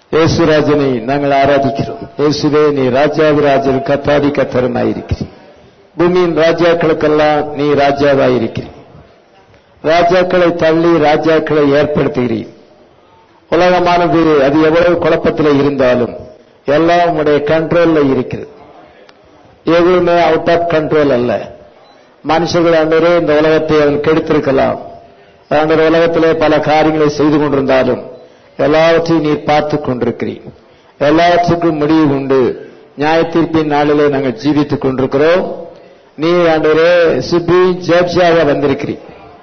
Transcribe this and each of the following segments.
இயேசுராஜனை நாங்கள் ஆராதிக்கிறோம் இயேசுவே நீ ராஜாவிராஜன் கத்தாதி கத்தரனாயிருக்கிறீர் பூமியின் ராஜாக்களுக்கெல்லாம் நீ ராஜாவாயிருக்கிறீர் ராஜாக்களை தள்ளி ராஜாக்களை ஏற்படுத்துகிறீர் உலகமானது அது எவ்வளவு குழப்பத்தில் இருந்தாலும் எல்லாம் உடைய கண்ட்ரோல்ல இருக்கிறது எதுவுமே அவுட் ஆஃப் கண்ட்ரோல் அல்ல மனுஷர்கள் ஆண்டவரே இந்த உலகத்தை அவன் கெடுத்திருக்கலாம் அந்த உலகத்திலே பல காரியங்களை செய்து கொண்டிருந்தாலும் எல்லாவற்றையும் நீர் பார்த்துக் கொண்டிருக்கிறீர் எல்லாவற்றுக்கும் முடிவு உண்டு நியாயத்தீர்ப்பின் நாளிலே நாங்கள் ஜீவித்துக் கொண்டிருக்கிறோம் நீ ஆண்டவரே சுப்பி ஜட்ஜாக வந்திருக்கிறீர்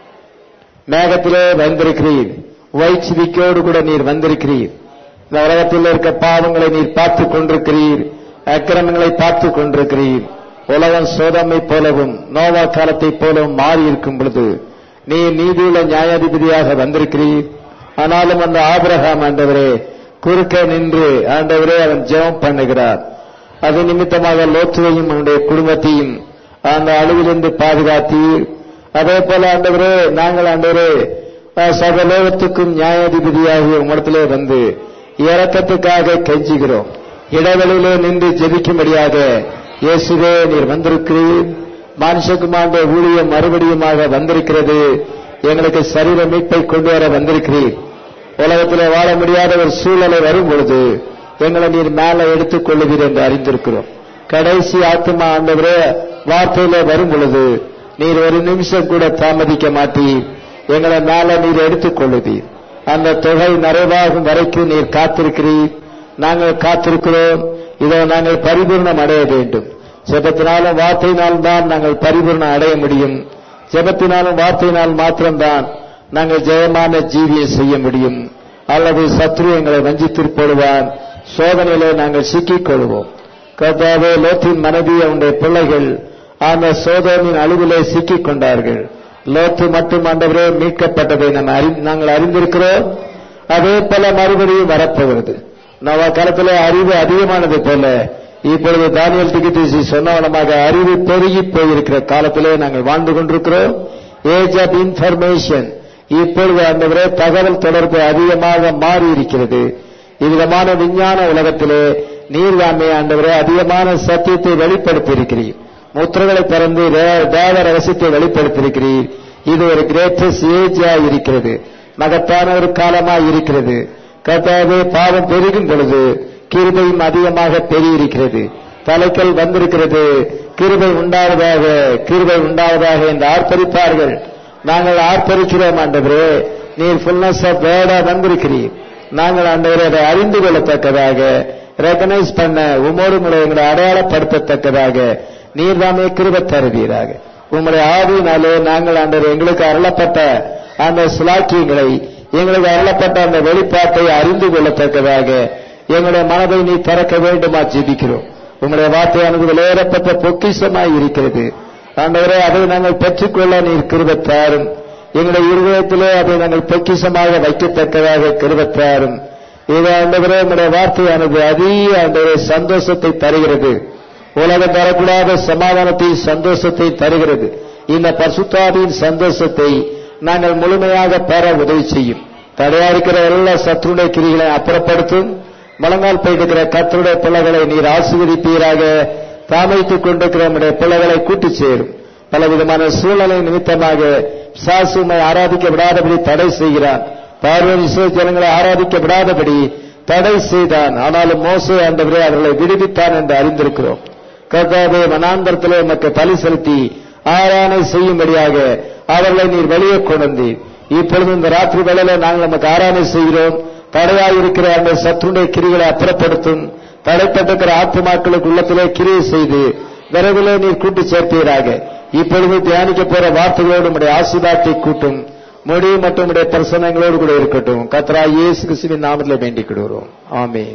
மேகத்திலே வந்திருக்கிறீர் ஒயிட் சிவிக்கோடு கூட நீர் வந்திருக்கிறீர் இந்த உலகத்தில் இருக்க பாவங்களை நீர் பார்த்துக் கொண்டிருக்கிறீர் அக்கிரமங்களை பார்த்துக் கொண்டிருக்கிறீர் உலகம் சோதமை போலவும் நோவா காலத்தை போலவும் மாறி இருக்கும் பொழுது நீ நீதியுள்ள நியாயாதிபதியாக வந்திருக்கிறீர் ஆனாலும் அந்த ஆபிரகாம் ஆண்டவரே குறுக்க நின்று ஆண்டவரே அவன் ஜெபம் பண்ணுகிறார் அது நிமித்தமாக லோத்துவையும் அவனுடைய குடும்பத்தையும் அந்த அழிவிலிருந்து பாதுகாத்தீர் அதே போல ஆண்டவரே நாங்கள் ஆண்டவரே சகலோகத்துக்கும் நியாயாதிபதியாகிய உமடத்திலே வந்து இறக்கத்துக்காக கெஞ்சுகிறோம் இடைவெளியிலே நின்று ஜெபிக்கும்படியாக இயேசுவே நீர் வந்திருக்கிறீர் மனுஷகுமாண்ட ஊழியம் மறுபடியுமாக வந்திருக்கிறது எங்களுக்கு சரீர மீட்பை கொண்டு வர வந்திருக்கிறீர் உலகத்தில் வாழ முடியாத ஒரு சூழலை வரும் பொழுது எங்களை நீர் மேல எடுத்துக் கொள்ளுவீர் என்று அறிந்திருக்கிறோம் கடைசி ஆத்மா ஆண்டவரே வார்த்தையில வரும் பொழுது நீர் ஒரு நிமிஷம் கூட தாமதிக்க மாட்டீர் எங்களை மேல நீர் எடுத்துக் கொள்ளுவீர் அந்த தொகை நிறைவாகும் வரைக்கும் நீர் காத்திருக்கிறீர் நாங்கள் காத்திருக்கிறோம் இதை நாங்கள் பரிபூர்ணம் அடைய வேண்டும் ஜெபத்தினாலும் வார்த்தையினாலும் தான் நாங்கள் பரிபூர்ணம் அடைய முடியும் ஜெபத்தினாலும் வார்த்தையினால் மாத்திரம்தான் நாங்கள் ஜெயமான ஜீவியம் செய்ய முடியும் அல்லது சத்ரு எங்களை வஞ்சித்து போடுவான் சோதனையிலே நாங்கள் சிக்கிக் கொள்வோம் கர்த்தாவே லோத்தின் மனைவி அவனுடைய பிள்ளைகள் அந்த சோதனையின் அழிவிலே சிக்கிக் கொண்டார்கள் லோத்து மட்டும் ஆண்டவரே மீட்கப்பட்டதை நாங்கள் அறிந்திருக்கிறோம் அதே போல மறுபடியும் வரப்போகிறது நவ காலத்தில் அறிவு அதிகமானது போல இப்பொழுது தானியல் டிகிட்டிசி சொன்னவனமாக அறிவு பெருகி போயிருக்கிற காலத்திலே நாங்கள் வாழ்ந்து கொண்டிருக்கிறோம் ஏஜ் ஆஃப் இன்ஃபர்மேஷன் இப்பொழுது ஆண்டவரே தகவல் தொடர்பு அதிகமாக மாறி இருக்கிறது இவ்விதமான விஞ்ஞான உலகத்திலே நீர்வாண்மை ஆண்டவரே அதிகமான சத்தியத்தை வெளிப்படுத்தி இருக்கிறீர் முத்திரங்களை திறந்து தேவ ரகசியத்தை வெளிப்படுத்தியிருக்கிறீர் இது ஒரு கிரேட்டஸ்ட் ஏஜா இருக்கிறது மகத்தான ஒரு காலமாய் இருக்கிறது கர்த்தாவே பாவம் பெருகும் பொழுது கிருபையும் அதிகமாக பெருகியிருக்கிறது தலைக்கல் வந்திருக்கிறது கிருபை உண்டாவதாக கிருபை உண்டாவதாக என்று ஆர்ப்பரிப்பார்கள் நாங்கள் ஆர்ப்பரிக்கிறோம் ஆண்டவரே நீர் ஃபுல்னஸ் ஆஃப் வேர்டா வந்திருக்கிறீர் நாங்கள் ஆண்டவரே அதை அறிந்து கொள்ளத்தக்கதாக ரெகனைஸ் பண்ண உமோடு முறை எங்களை அடையாளப்படுத்தத்தக்கதாக நீர் தாமே கிருப தருவீராக உங்களுடைய ஆவியினாலே நாங்கள் ஆண்டவர் எங்களுக்கு அருளப்பட்ட அந்த சுலாக்கியங்களை எங்களுக்கு அருளப்பட்ட அந்த வெளிப்பாட்டை அறிந்து கொள்ளத்தக்கதாக எங்களுடைய மனதை நீ திறக்க வேண்டுமா ஜெபிக்கிறோம் உங்களுடைய வார்த்தையானது விளையாடப்பட்ட பொக்கிசமாய் இருக்கிறது ஆண்டவரே அதை நாங்கள் பெற்றுக்கொள்ள நீர் கிருபத்தாரும் எங்களுடைய இருதயத்திலே அதை நாங்கள் பொக்கிசமாக வைக்கத்தக்கதாக கிருபத்தாரும் இது ஆண்டவரே உங்களுடைய வார்த்தையானது அதிக ஆண்டவரே சந்தோஷத்தை தருகிறது உலகம் தரக்கூடாத சமாதானத்தை சந்தோஷத்தை தருகிறது இந்த பசுத்தாவின் சந்தோஷத்தை நாங்கள் முழுமையாக பெற உதவி செய்யும் தடையா இருக்கிற எல்லா சத்துருடைய கிரிகளை அப்புறப்படுத்தும் முழங்கால் போயிருக்கிற கத்தருடைய பிள்ளைகளை நீர் ஆசீர்வதிப்பீராக தாமைத்துக் கொண்டிருக்கிற நம்முடைய பிள்ளைகளை கூட்டி சேரும் பலவிதமான சூழ்நிலை நிமித்தமாக சாசுமை ஆராதிக்க விடாதபடி தடை செய்கிறான் பார்வன் இஸ்ரோ ஜனங்களை ஆராதிக்க விடாதபடி தடை செய்தான் ஆனாலும் மோசே ஆண்டவரே அவர்களை விடுவித்தான் என்று அறிந்திருக்கிறோம் கர்த்தாவே மனாந்தரத்திலே உமக்கு பலி செலுத்தி ஆராதனை செய்யும்படியாக அவர்களை நீர் வெளியே கொண்டு இப்பொழுது இந்த ராத்திரி வேளையில நாங்கள் நமக்கு ஆராதனை செய்கிறோம் தடையாயிருக்கிற அந்த சத்துருடைய கிரிகளை அப்புறப்படுத்தும் தடைப்பட்டிருக்கிற ஆத்துமாக்களுக்கு உள்ளத்திலே கிரியை செய்து விரைவிலே நீர் கூட்டி சேர்ப்பீராக இப்பொழுது தியானிக்க போற வார்த்தைகளோடு உடைய ஆசீர்வாதத்தை கூட்டும் மொழி மற்றும் உடைய பிரசனங்களோடு கூட இருக்கட்டும் கத்ரா இயேசு கிறிஸ்துவின் நாமத்தில் வேண்டிக் கொள்கிறோம் ஆமே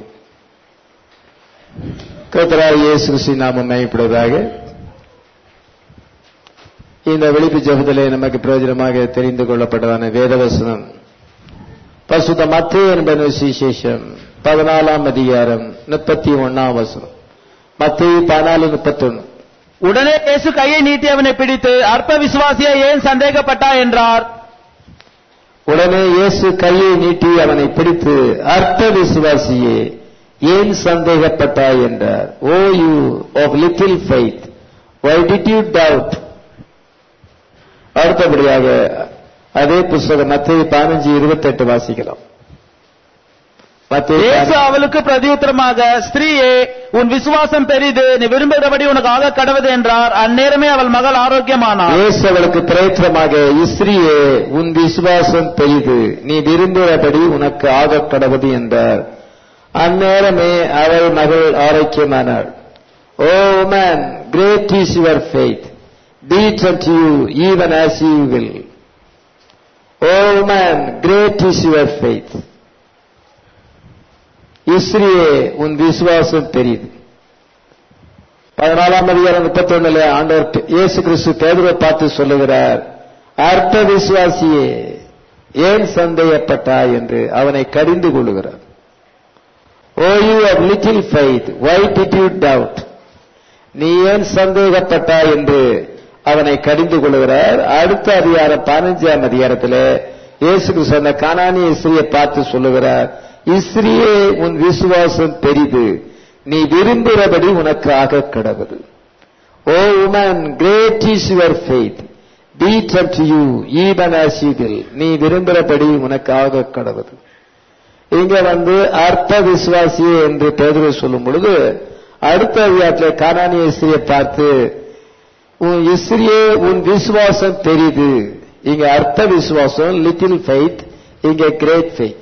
கத்ரா இயேசு கிறிஸ்துவின் நாமம் மயப்படுவதாக இந்த வெளிப்பு ஜபத்திலே நமக்கு பிரயோஜனமாக தெரிந்து கொள்ளப்பட்டதான வேதவசனம் பசுத மத்திய என்பது விசேஷம் பதினாலாம் அதிகாரம் முப்பத்தி ஒன்னாம் வசனம் மத்திய பதினாலு முப்பத்தொன்னு உடனே இயேசு கையை நீட்டி அவனை பிடித்து அற்ப விசுவாசியை ஏன் சந்தேகப்பட்டா என்றார் உடனே இயேசு கையை நீட்டி அவனை பிடித்து அர்த்த விசுவாசியே ஏன் சந்தேகப்பட்டாய் என்றார் O you of little faith why did you doubt அடுத்தபடியாக அதே புஸ்தகம் மத்திய பதினஞ்சு இருபத்தெட்டு வாசிக்கலாம் மத்திய இயேசு அவளுக்கு பிரதியுத்தரமாக ஸ்திரீயே உன் விசுவாசம் பெரிது நீ விரும்புகிறபடி உனக்கு ஆக கடவுது என்றார் அந்நேரமே அவள் மகள் ஆரோக்கியமானாள் இயேசு அவளுக்கு பிரயத்தனமாக இஸ்ரீயே உன் விசுவாசம் பெரிது நீ விரும்புகிறபடி உனக்கு ஆகக் கடவுது என்றார் அந்நேரமே அவள் மகள் ஆரோக்கியமானாள் O man great is your faith be it unto you even as you will O man great is your faith இஸ்ரியே உன் விசுவாசம் பெரிது பதினாலாம் அதிகாரம் முப்பத்தி ஒண்ணுல ஆண்டவர் இயேசு கிறிஸ்து பேதுரை பார்த்து சொல்லுகிறார் அர்த்த விசுவாசியே ஏன் சந்தேகப்பட்டாய் என்று அவனை கடிந்து கொள்ளுகிறார் O you of little faith why did you doubt நீ ஏன் சந்தேகப்பட்டாய் என்று அவனை கடிந்து கொள்ளுகிறார் அடுத்த அதிகாரம் பதினஞ்சாம் அதிகாரத்தில் இயேசு கிறிஸ்து அந்த கானானிய இஸ்ரியை பார்த்து சொல்லுகிறார் இஸ்ரியே உன் விசுவாசம் பெரிது நீ விரும்புகிறபடி உனக்கு ஆக கடவுது O woman great is your faith be it unto you even as you will நீ விரும்புகிறபடி உனக்கு ஆக கடவுது இங்க வந்து அர்த்த விசுவாசியே என்று பேதுரு சொல்லும் பொழுது அடுத்த அதிகாரத்தில் கானானிய இஸ்ரியை பார்த்து உன் இஸ்ரியே உன் விசுவாசம் பெரிது இங்க அர்த்த விசுவாசம் லிட்டில் ஃபெய்த் இங்க கிரேட் ஃபெய்த்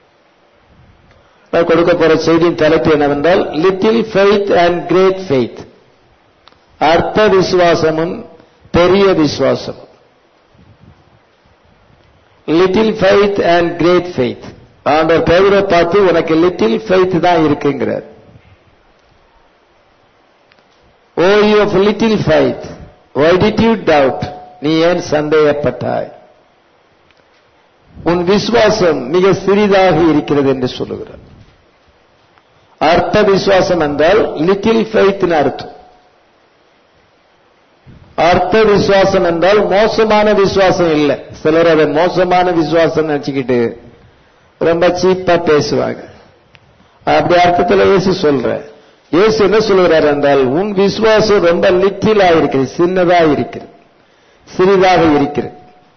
நான் கொடுக்க போற செய்தியின் தலைப்பு என்னவென்றால் little faith and great faith அர்த்த விசுவாசமும் பெரிய விசுவாசம் little faith and great faith ஆண்டவர் பேரை பார்த்து உனக்கு லிட்டில் ஃபெய்த் தான் இருக்குங்கிறார் O you of little faith why did you doubt நீ ஏன் சந்தேகப்பட்டாய் உன் விசுவாசம் மிக சிறிதாக இருக்கிறது என்று சொல்லுகிறார் அர்த்த விசுவாசம் என்றால் லிட்டில் ஃபைத்னு அர்த்தம் அர்த்த விசுவாசம் என்றால் மோசமான விசுவாசம் இல்லை சிலர் அதை மோசமான விசுவாசம் நினைச்சுக்கிட்டு ரொம்ப சீப்பா பேசுவாங்க அப்படி அர்த்தத்தில் இயேசு சொல்ற இயேசு என்ன சொல்கிறார் என்றால் உன் விசுவாசம் ரொம்ப லிட்டிலா இருக்கிறது சின்னதா இருக்கிறது சிறிதாக இருக்கிறது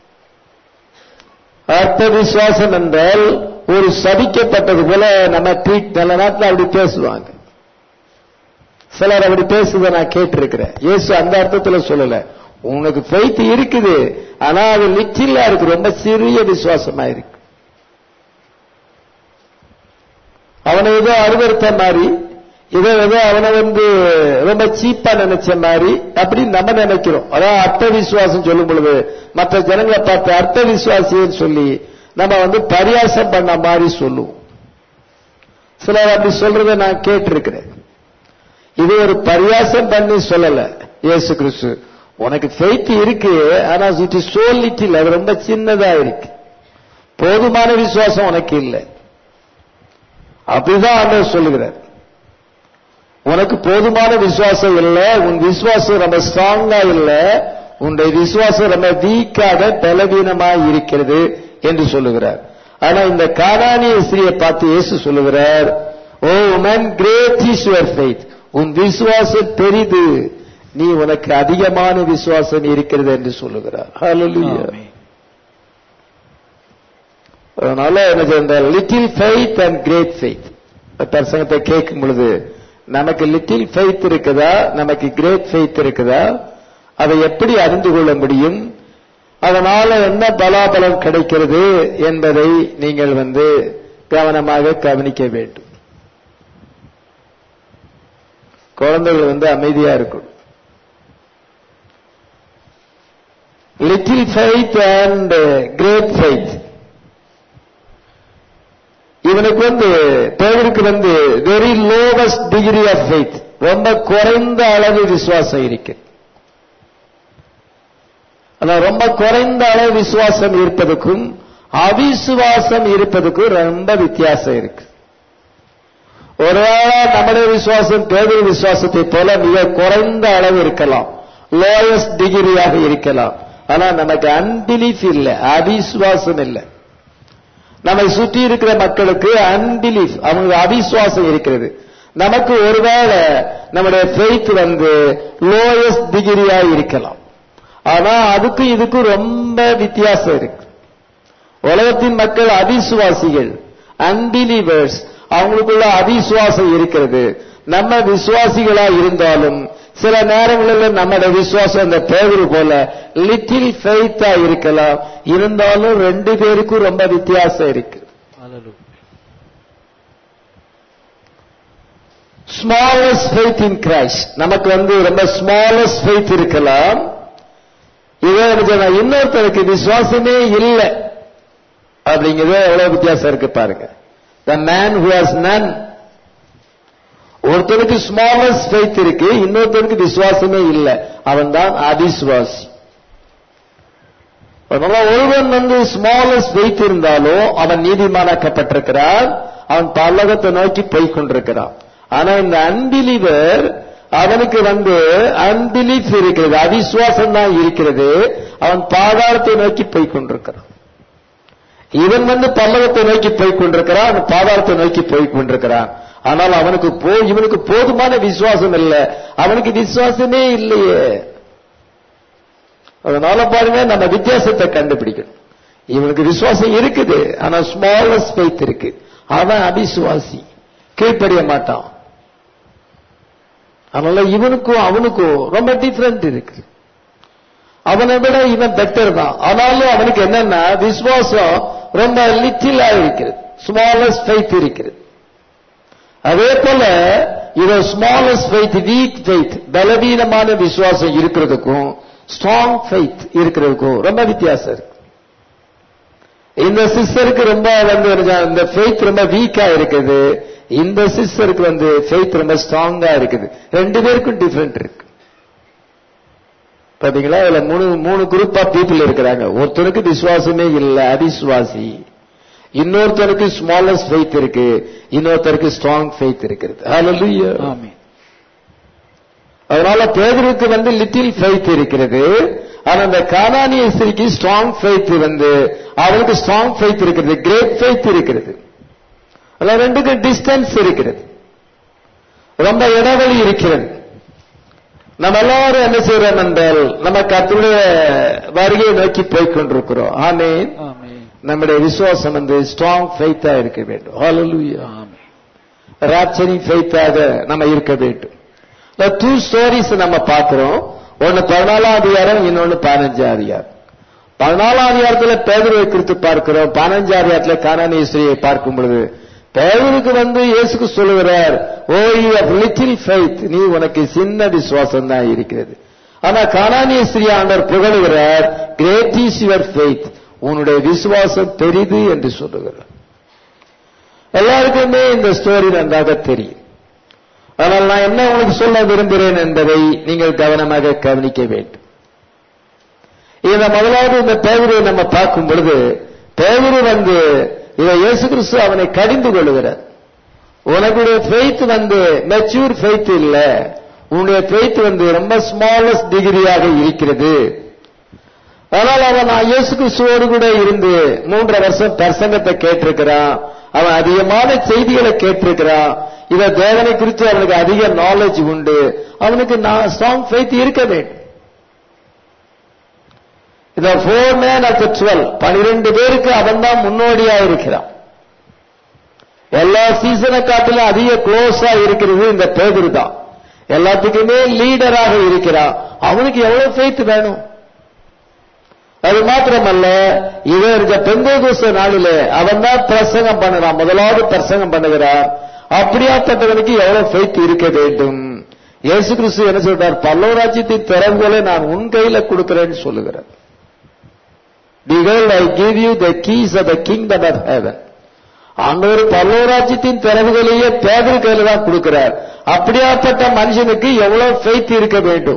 அர்த்த விசுவாசம் என்றால் ஒரு சபிக்கப்பட்டது போல நம்ம ட்ரீட் நல்ல நாட்டில் அப்படி பேசுவாங்க சிலர் அப்படி பேசுவதை நான் கேட்டிருக்கிறேன் இயேசு அந்த அர்த்தத்துல சொல்லல உனக்கு ஃபெய்த் இருக்குது ஆனா அது லிட்டிலா இருக்கு ரொம்ப சிறிய விசுவாசமா இருக்கு அவனை ஏதோ அருவறுத்த மாதிரி இதை ஏதோ அவனை வந்து ரொம்ப சீப்பா நினைச்ச மாதிரி அப்படி நம்ம நினைக்கிறோம் அதான் அர்த்த விசுவாசம் சொல்லும் பொழுது மற்ற ஜனங்களை பார்த்து அர்த்த விசுவாசின்னு சொல்லி நம்ம வந்து பரியாசம் பண்ண மாதிரி சொல்லுவோம் சிலர் அப்படி சொல்றதை நான் கேட்டிருக்கிறேன் இது ஒரு பரியாசம் பண்ணி சொல்லல இயேசு கிறிஸ்து உனக்கு ஃபெய்த் இருக்கு ஆனா இட் இஸ் சோ லிட்டில் அது ரொம்ப சின்னதா இருக்கு போதுமான விசுவாசம் உனக்கு இல்லை அப்படிதான் ஆண்டவர் சொல்லுகிறார் உனக்கு போதுமான விசுவாசம் இல்லை உன் விசுவாசம் ரொம்ப ஸ்ட்ராங்கா இல்லை உன்னுடைய விசுவாசம் ரொம்ப வீக்காக பலவீனமா இருக்கிறது என்று சொல்லுகிறார் ஆனா இந்த காணானிய ஸ்திரியை பார்த்து இயேசு சொல்லுகிறார் O man great is your faith உன் விசுவாசம் பெரிது நீ உனக்கு அதிகமான விசுவாசம் இருக்கிறது என்று சொல்லுகிறார் ஹalleluya அதனால என்ன சொன்னால் little faith and great faith பிரசங்கத்தை கேட்கும் பொழுது நமக்கு லிட்டில் ஃபெய்த் இருக்குதா நமக்கு கிரேட் ஃபெய்த் இருக்குதா அதை எப்படி அறிந்து கொள்ள முடியும் அதனால என்ன பலாபலம் கிடைக்கிறது என்பதை நீங்கள் வந்து கவனமாக கவனிக்க வேண்டும் குழந்தைகள் வந்து அமைதியா இருக்கும் little faith and great faith இவனுக்கு வந்து பேருக்கு வந்து very lowest degree of faith ரொம்ப குறைந்த அளவு விசுவாசம் இருக்கு ஆனா ரொம்ப குறைந்த அளவு விசுவாசம் இருப்பதுக்கும் அவிசுவாசம் இருப்பதுக்கும் ரொம்ப வித்தியாசம் இருக்கு ஒருவேளை நம்முடைய விசுவாசம் பேதர் விசுவாசத்தை போல மிக குறைந்த அளவு இருக்கலாம் லோயஸ்ட் டிகிரியாக இருக்கலாம் ஆனா நமக்கு அன்பிலீஃப் இல்லை அவிசுவாசம் இல்லை நம்மை சுற்றி இருக்கிற மக்களுக்கு அன்பிலீஃப் அவங்களுக்கு அவிசுவாசம் இருக்கிறது நமக்கு ஒருவேளை நம்முடைய ஃபெய்த் வந்து லோயஸ்ட் டிகிரியா இருக்கலாம் ஆனா அதுக்கும் இதுக்கும் ரொம்ப வித்தியாசம் இருக்கு உலகத்தின் மக்கள் அவிசுவாசிகள் அன்பிலீவர்ஸ் அவங்களுக்குள்ள அவிசுவாசம் இருக்கிறது நம்ம விசுவாசிகளா இருந்தாலும் சில நேரங்களில் நம்மட விசுவாசம் அந்த பேரு போல லிட்டில் ஃபெய்த்தா இருக்கலாம் இருந்தாலும் ரெண்டு பேருக்கும் ரொம்ப வித்தியாசம் இருக்கு ஸ்மாலஸ்ட் ஃபெய்த் இன் கிரைஸ்ட் நமக்கு வந்து ரொம்ப ஸ்மாலஸ்ட் ஃபெய்த் இருக்கலாம் இதே சொன்னா இன்னொருத்தருக்கு விசுவாசமே இல்லை அப்படிங்கிறது எவ்வளவு வித்தியாசம் இருக்கு பாருங்க the man who has none ஒருத்தருக்கு ஸ்மாலஸ்ட் ஃபெய்த் இருக்கு இன்னொருத்தருக்கு விசுவாசமே இல்லை அவன் தான் அவிசுவாசி அதனால ஒருவன் வந்து ஸ்மாலஸ்ட் ஃபெய்த் இருந்தாலும் அவன் நீதிமானாக்கப்பட்டிருக்கிறான் அவன் பல்லகத்தை நோக்கி போய் கொண்டிருக்கிறான் ஆனா இந்த அன்பிலிவர் அவனுக்கு வந்து அன்பிலீஃப் இருக்கிறது அவிசுவாசம் தான் இருக்கிறது அவன் பாதாளத்தை நோக்கி போய் கொண்டிருக்கிறான் இவன் வந்து பல்லவத்தை நோக்கி போய் கொண்டிருக்கிறான் அவன் பாதாளத்தை நோக்கி போய் கொண்டிருக்கிறான் ஆனால் அவனுக்கு போ இவனுக்கு போதுமான விசுவாசம் இல்லை அவனுக்கு விசுவாசமே இல்லையே அதனால பாருங்க நம்ம வித்தியாசத்தை கண்டுபிடிக்கணும் இவனுக்கு விசுவாசம் இருக்குது ஆனா ஸ்மாலஸ்ட் ஃபெய்த் இருக்கு அவன் அவிசுவாசி கீழ்ப்படிய மாட்டான் அதனால இவனுக்கும் அவனுக்கும் ரொம்ப டிஃபரெண்ட் இருக்கு அவனை விட இவன் பெட்டர் தான் ஆனாலும் அவனுக்கு என்னன்னா விசுவாசம் ரொம்ப லிட்டிலா இருக்கிறது ஸ்மாலஸ்ட் ஃபெய்த் இருக்கிறது அதே போல இவன் ஸ்மாலஸ்ட் ஃபெய்த் வீக் ஃபெய்த் பலவீனமான விசுவாசம் இருக்கிறதுக்கும் ஸ்ட்ராங் ஃபெய்த் இருக்கிறதுக்கும் ரொம்ப வித்தியாசம் இருக்கு இந்த சிஸ்டருக்கு ரொம்ப வந்து இந்த ஃபெய்த் ரொம்ப வீக்கா இருக்குது இந்த சிஸ்டருக்கு வந்து ஃபெய்த் ரொம்ப ஸ்ட்ராங்கா இருக்குது ரெண்டு பேருக்கும் டிஃபரெண்ட் இருக்கு பாத்தீங்களா இதுல மூணு மூணு குரூப் ஆஃப் பீப்புள் இருக்கிறாங்க ஒருத்தருக்கு விசுவாசமே இல்ல அவிசுவாசி இன்னொருத்தருக்கு ஸ்மாலஸ்ட் ஃபெய்த் இருக்கு இன்னொருத்தருக்கு ஸ்ட்ராங் ஃபெய்த் இருக்கிறது Hallelujah. ஆமென் அதனால பேதருக்கு வந்து லிட்டில் ஃபெய்த் இருக்கிறது ஆனா அந்த கானானிய ஸ்திரிக்கு ஸ்ட்ராங் ஃபெய்த் வந்து அவளுக்கு ஸ்ட்ராங் ஃபெய்த் இருக்கிறது கிரேட் ஃபெய்த் இருக்கிறது அதுல ரெண்டுக்கும் டிஸ்டன்ஸ் இருக்கிறது ரொம்ப இடைவெளி இருக்கிறது நம்ம எல்லாரும் என்ன செய்யறோம் என்றால் நம்ம கத்துடைய வருகையை நோக்கி போய் கொண்டிருக்கிறோம் ஆமேன் ஆமென் நம்முடைய விசுவாசம் வந்து ஸ்ட்ராங் ஃபெய்த்தா இருக்க வேண்டும் Hallelujah. ஆமென் ராப்சரி ஃபெய்த்தாக நம்ம இருக்க வேண்டும் டூ ஸ்டோரிஸ் நம்ம பார்க்கிறோம் ஒன்னு பதினாலாம் அதிகாரம் இன்னொன்னு பதினஞ்சாம் அதிகாரம் பதினாலாம் அதிகாரத்துல பேதரை குறித்து பார்க்கிறோம் பதினஞ்சாம் அதிகாரத்துல கானானீஸ்வரியை பார்க்கும் பொழுது பேதருக்கு வந்து இயேசுக்கு சொல்லுகிறார் ஓ லிட்டில் ஃபெய்த் நீ உனக்கு சின்ன விசுவாசம் தான் இருக்கிறது ஆனா கானானீஸ்வரி ஆண்டவர் புகழுகிறார் கிரேட் இஸ் யுவர் ஃபெய்த் உன்னுடைய விசுவாசம் பெரிது என்று சொல்லுகிறார் எல்லாருக்குமே இந்த ஸ்டோரி நன்றாக தெரியும் ஆனால் நான் என்ன உங்களுக்கு சொல்ல விரும்புகிறேன் என்பதை நீங்கள் கவனமாக கவனிக்க வேண்டும் இந்த முதலாவது இந்த பேதுரை நம்ம பார்க்கும் பொழுது பேதுரு வந்து இதை இயேசு கிறிஸ்து அவனை கடிந்து கொள்ளுகிறார் உனக்குடைய ஃபெய்த் வந்து மெச்சூர் ஃபெய்த் இல்ல உன்னுடைய ஃபெய்த் வந்து ரொம்ப ஸ்மாலஸ்ட் டிகிரியாக இருக்கிறது ஆனால் அவன் நான் இயேசு கிறிஸ்துவோடு கூட இருந்து மூன்றரை வருஷம் பிரசங்கத்தை கேட்டிருக்கிறான் அவன் அதிகமான செய்திகளை கேட்டிருக்கிறான் இத தேவனை குறித்து அவனுக்கு அதிக நாலேஜ் உண்டு அவனுக்கு ஸ்ட்ராங் ஃபெய்த் இருக்க வேண்டும் இந்த ஃபோர் மேன் ஆஃப் டுவெல் பனிரெண்டு பேருக்கு அவன் தான் முன்னோடியா இருக்கிறான் எல்லா சீசனை காட்டிலும் அதிக க்ளோஸா இருக்கிறது இந்த பேதர் தான் எல்லாத்துக்குமே லீடராக இருக்கிறான் அவனுக்கு எவ்வளவு ஃபெய்த் வேணும் அது மாத்திரமல்ல இவர் இந்த பெந்தேகோச நாளிலே அவன் தான் பிரசங்கம் பண்ணுறான் முதலாவது பிரசங்கம் பண்ணுகிறார் அப்படியாப்பட்டவனுக்கு எவ்வளவு ஃபெய்த் இருக்க வேண்டும் இயேசு கிறிஸ்து என்ன சொல்றார் பல்லவராஜ்யத்தின் திறவுகளை நான் உன் கையில கொடுக்கிறேன்னு சொல்லுகிறார் Behold, I give you the keys of the kingdom of heaven. ஆண்டவர் பல்லவராஜ்யத்தின் திறவுகளையே பேதர் கையில தான் கொடுக்கிறார் அப்படியாப்பட்ட மனுஷனுக்கு எவ்வளவு ஃபெய்த் இருக்க வேண்டும்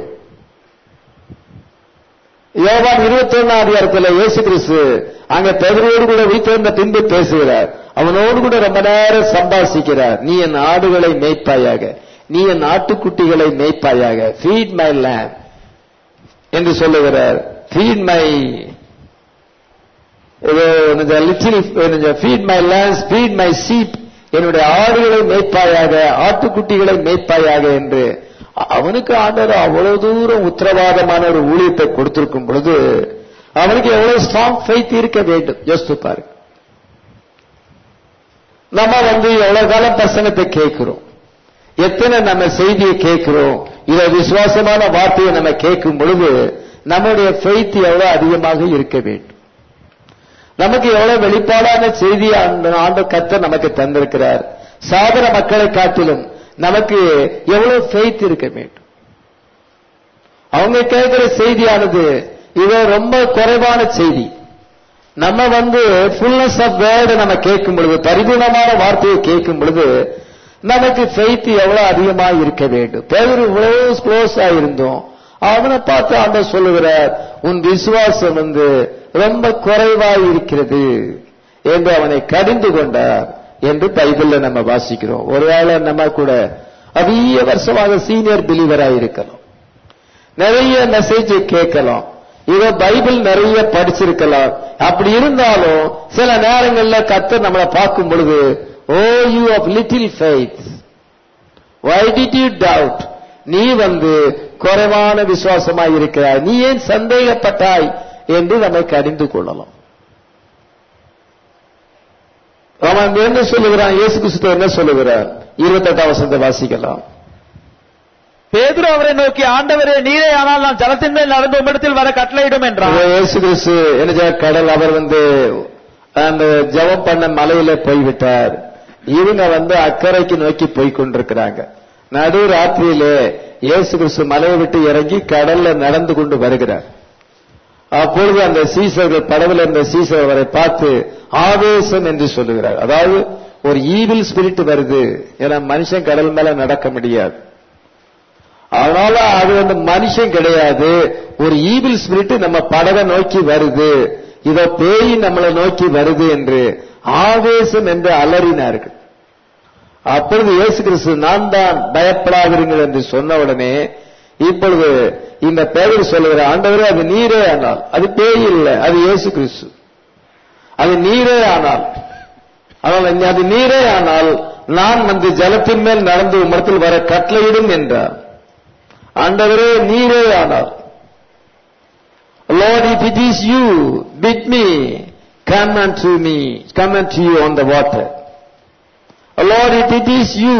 யோவான் இருபத்தி ஒன்னாம் அதிகாரத்தில் இயேசு கிறிஸ்து அங்க பெதரோடு கூட வீட்டிலிருந்த பின்பு பேசுகிறார் அவனோடு கூட ரொம்ப நேரம் சம்பாசிக்கிறார் நீ என் ஆடுகளை மேய்ப்பாயாக நீ என் ஆட்டுக்குட்டிகளை மேய்ப்பாயாக ஃபீட் மை லேம் என்று சொல்லுகிறார் feed my little feed my lambs feed my sheep என்னுடைய ஆடுகளை மேய்ப்பாயாக ஆட்டுக்குட்டிகளை மேய்ப்பாயாக என்று அவனுக்கு ஆண்டவர் அவ்வளவு தூரம் உத்தரவாதமான ஒரு ஊழியத்தை கொடுத்திருக்கும் பொழுது அவனுக்கு எவ்வளவு ஸ்ட்ராங் ஃபெய்த் இருக்க வேண்டும் யோசித்து பாருங்க நம்ம வந்து எவ்வளவு காலம் பிரசங்கத்தை கேட்கிறோம் எத்தனை நம்ம செய்தியை கேட்கிறோம் இத விசுவாசமான வார்த்தையை நம்ம கேட்கும் பொழுது நம்முடைய ஃபெய்த் எவ்வளவு அதிகமாக இருக்க வேண்டும் நமக்கு எவ்வளவு வெளிப்பாடான செய்தி அந்த ஆண்டு கத்த நமக்கு தந்திருக்கிறார் சாதன மக்களை காட்டிலும் நமக்கு எவ்வளவு ஃபெய்த் இருக்க வேண்டும் அவங்க கேட்கிற செய்தியானது இது ரொம்ப குறைவான செய்தி நம்ம வந்து ஃபுல்னஸ் ஆஃப் வேர்டு நம்ம கேட்கும் பொழுது பரிபூர்ணமான வார்த்தையை கேட்கும் பொழுது நமக்கு ஃபெய்த் எவ்வளவு அதிகமா இருக்க வேண்டும் பேர் இவ்வளவு க்ளோஸ் ஆயிருந்தோம் அவனை பார்த்து ஆண்டவர் சொல்லுகிறார் உன் விசுவாசம் வந்து ரொம்ப குறைவாய் இருக்கிறது என்று அவனை கடிந்து கொண்டார் என்று பைபிள்ல நம்ம வாசிக்கிறோம் ஒருவேளை நம்ம கூட அதிக வருஷமாக சீனியர் பிலீவராக இருக்கலாம் நிறைய மெசேஜ் கேட்கலாம் இதோ பைபிள் நிறைய படிச்சிருக்கலாம் அப்படி இருந்தாலும் சில நேரங்கள்ல கத்தர் நம்மளை பார்க்கும் பொழுது O you of little faith why did you doubt நீ வந்து குறைவான விசுவாசமாய் இருக்கிறாய் நீ ஏன் சந்தேகப்பட்டாய் என்று நம்மை கடிந்து கொள்ளலாம் அவன் என்ன சொல்லுகிறான் இயேசு கிறிஸ்து என்ன சொல்லுகிறார் இருபத்தெட்டாம் வசனத்தை வாசிக்கலாம் பேதுரு அவரை நோக்கி ஆண்டவரே நீரே ஆனால் நான் ஜலத்தின் மேல் நடந்து உம்மிடத்தில் வர கட்டளையிடும் என்றான் இவர் இயேசு கிறிஸ்து என்ன செய்ய- கடல் அவர் வந்து அந்த ஜெபம் பண்ண மலையில போய்விட்டார் இவங்க வந்து அக்கறைக்கு நோக்கி போய் கொண்டிருக்கிறாங்க நடு ராத்திரியிலே இயேசு கிறிஸ்து மலையை விட்டு இறங்கி கடல்ல நடந்து கொண்டு வருகிறார் அப்பொழுது அந்த சீசர்கள் படவில் இருந்த சீசர் அவரை பார்த்து ஆவேசம் என்று சொல்லுகிறார் அதாவது ஒரு ஈவில் ஸ்பிரிட் வருது ஏன்னா மனுஷன் கடல் மேல நடக்க முடியாது அதனால அது வந்து மனுஷன் கிடையாது ஒரு ஈவில் ஸ்பிரிட் நம்ம படவை நோக்கி வருது இதோ பேய் நம்மளை நோக்கி வருது என்று ஆவேசம் என்று அலறினார்கள் அப்பொழுது இயேசு கிறிஸ்து நான் தான் பயப்படாதிருங்கள் என்று சொன்ன உடனே இப்பொழுது இந்த பேதர் சொல்லுகிற ஆண்டவரே அது நீரே ஆனால் அது பேய் இல்லை அது இயேசு கிறிஸ்து அது நீரே ஆனால் ஆனால் அது நீரே ஆனால் நான் வந்து ஜலத்தின் மேல் நடந்து உமரத்தில் வர கட்டளையிடும் என்றார் ஆண்டவரே நீரே ஆனால் Lord, if it is you, bid me, come unto me, come unto you on the water. Lord, if it is you,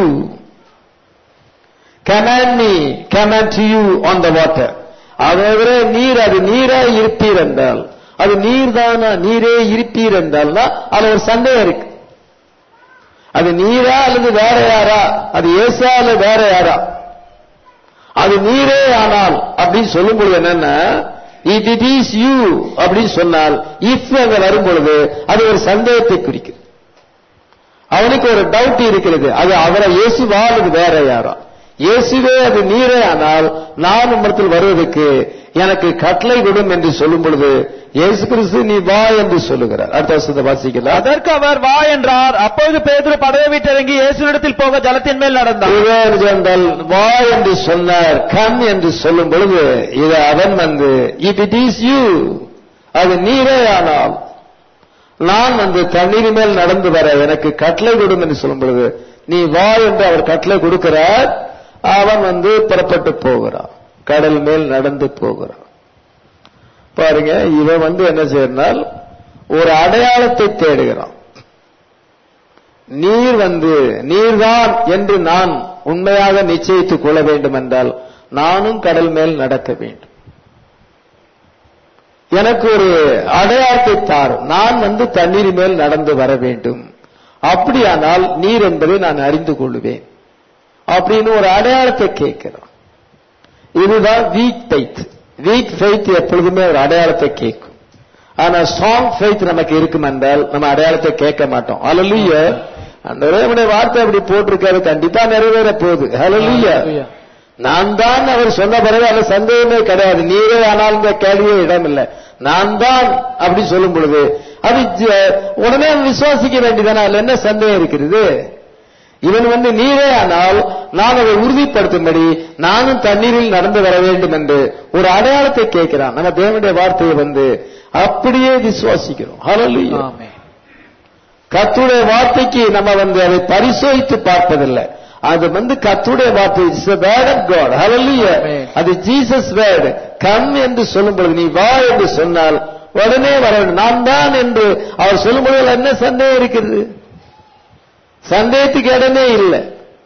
command me, come unto you on the water. ஆகவே நீர் அது நீரா இருப்பீர் என்றால் அது நீர்தானா நீரே இருப்பீர் என்றால்னா அது ஒரு சந்தேகம் இருக்கு அது நீரா அல்லது வேற யாரா அது ஏசா அல்லது வேற யாரா அது நீரே ஆனால் அப்படின்னு சொல்லும் பொழுது என்னன்னா இட் இட் இஸ் யூ அப்படின்னு சொன்னால் இஃப் அங்க வரும் பொழுது அது ஒரு சந்தேகத்தை குறிக்குது அவனுக்கு ஒரு டவுட் இருக்கிறது அது அவரை இயேசுவா அல்லது வேற யாரா இயேசுவே அது நீரே ஆனால் நான் உம்மிடத்தில் வருவதற்கு எனக்கு கட்டளை விடும் என்று சொல்லும் பொழுது இயேசு கிறிஸ்து நீ வா என்று சொல்லுகிறார் அடுத்த வருஷத்தை வாசிக்கலாம் அதற்கு அவர் வா என்றார் அப்பொழுது பேதுரு படவை விட்டு இறங்கி இயேசுவிடத்தில் போக ஜலத்தின் மேல் நடந்தான் இவர் என்றால் வா என்று சொன்னார் கம் என்று சொல்லும் பொழுது இது அவன் வந்து இட் இட் இஸ் யூ அது நீரே ஆனால் நான் வந்து தண்ணீர் மேல் நடந்து வர எனக்கு கட்டளை கொடும் என்று சொல்லும் பொழுது நீ வா என்று அவர் கட்டளை கொடுக்கிறார் அவன் வந்து புறப்பட்டு போகிறான் கடல் மேல் நடந்து போகிறான் பாருங்க இவன் வந்து என்ன செய்யறால் ஒரு அடையாளத்தை தேடுகிறான் நீர் வந்து நீர்தான் என்று நான் உண்மையாக நிச்சயித்துக் கொள்ள வேண்டும் என்றால் நானும் கடல் மேல் நடக்க வேண்டும் எனக்கு ஒரு அடையாளத்தை தாரும் நான் வந்து தண்ணீர் மேல் நடந்து வர வேண்டும் அப்படியானால் நீர் என்பதை நான் அறிந்து கொள்ளுவேன் அப்படின்னு ஒரு அடையாளத்தை கேட்கிறோம் இதுதான் வீக் ஃபெய்த் வீக் ஃபெய்த் எப்பொழுதுமே ஒரு அடையாளத்தை கேட்கும் ஆனா ஸ்ட்ராங் ஃபெய்த் நமக்கு இருக்கும் என்றால் நம்ம அடையாளத்தை கேட்க மாட்டோம் அலலுய அந்த இறைவனுடைய வார்த்தை அப்படி போட்டிருக்காரு கண்டிப்பா நிறைவேற போகுது ஹalleluya நான் தான் அவர் சொன்ன பிறகு அது சந்தேகமே கிடையாது நீரே ஆனால் இந்த கேள்வியே இடம் இல்லை நான் தான் அப்படி சொல்லும் பொழுது அது ஜ- உடனே அவன் விசுவாசிக்க வேண்டியதானே அதுல என்ன சந்தேகம் இருக்கிறது இவன் வந்து நீரே ஆனால் நான் அதை உறுதிப்படுத்தும்படி நானும் தண்ணீரில் நடந்து வர வேண்டும் என்று ஒரு அடையாளத்தை கேட்கிறான் நம்ம தேவனுடைய வார்த்தையை வந்து அப்படியே விசுவாசிக்கிறோம் ஹalleluya ஆமென் கர்த்தருடைய வார்த்தைக்கு நம்ம வந்து அதை பரிசோதித்து பார்ப்பதில்லை அது வந்து கர்த்தருடைய வார்த்தை it's word of God hallelujah Amen. அது ஜீசஸ் வேர்ட் கம் என்று சொல்லும் பொழுது நீ வா என்று சொன்னால் உடனே வர வேண்டும் நான் தான் என்று அவர் சொல்லும் பொழுது என்ன சந்தேகம் இருக்கிறது சந்தேகத்துக்கு இடமே இல்லை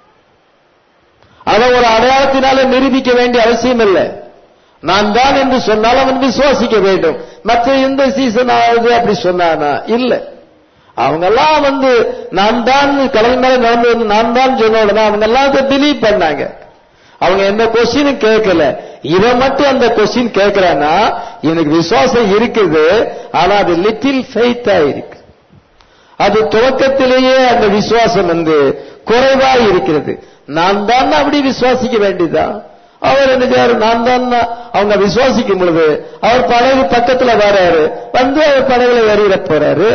அதை ஒரு அடையாளத்தினால நிரூபிக்க வேண்டிய அவசியம் இல்லை நான் தான் என்று சொன்னால் அவன் விசுவாசிக்க வேண்டும் மற்ற எந்த சீசன் ஆகுது அப்படி சொன்னானா இல்ல அவங்க எல்லாம் வந்து நான் தான் கடல் மேல நடந்து வந்து நான் தான் சொன்ன உடனே அவங்க எல்லாம் அதை பிலீவ் பண்ணாங்க அவங்க எந்த கொஸ்டினும் கேட்கல இவன் மட்டும் அந்த கொஸ்டின் கேட்கிறான்னா எனக்கு விசுவாசம் இருக்குது ஆனா அது லிட்டில் ஃபெய்த்தா இருக்கு அது துவக்கத்திலேயே அந்த விசுவாசம் வந்து குறைவா இருக்கிறது நான் தான் அப்படி விசுவாசிக்க வேண்டியதா அவர் என்ன செய்யாரு நான் தான் அவங்க விசுவாசிக்கும் பொழுது அவர் படகு பக்கத்துல வராரு வந்து அவர் படகுல ஏறிட போறாரு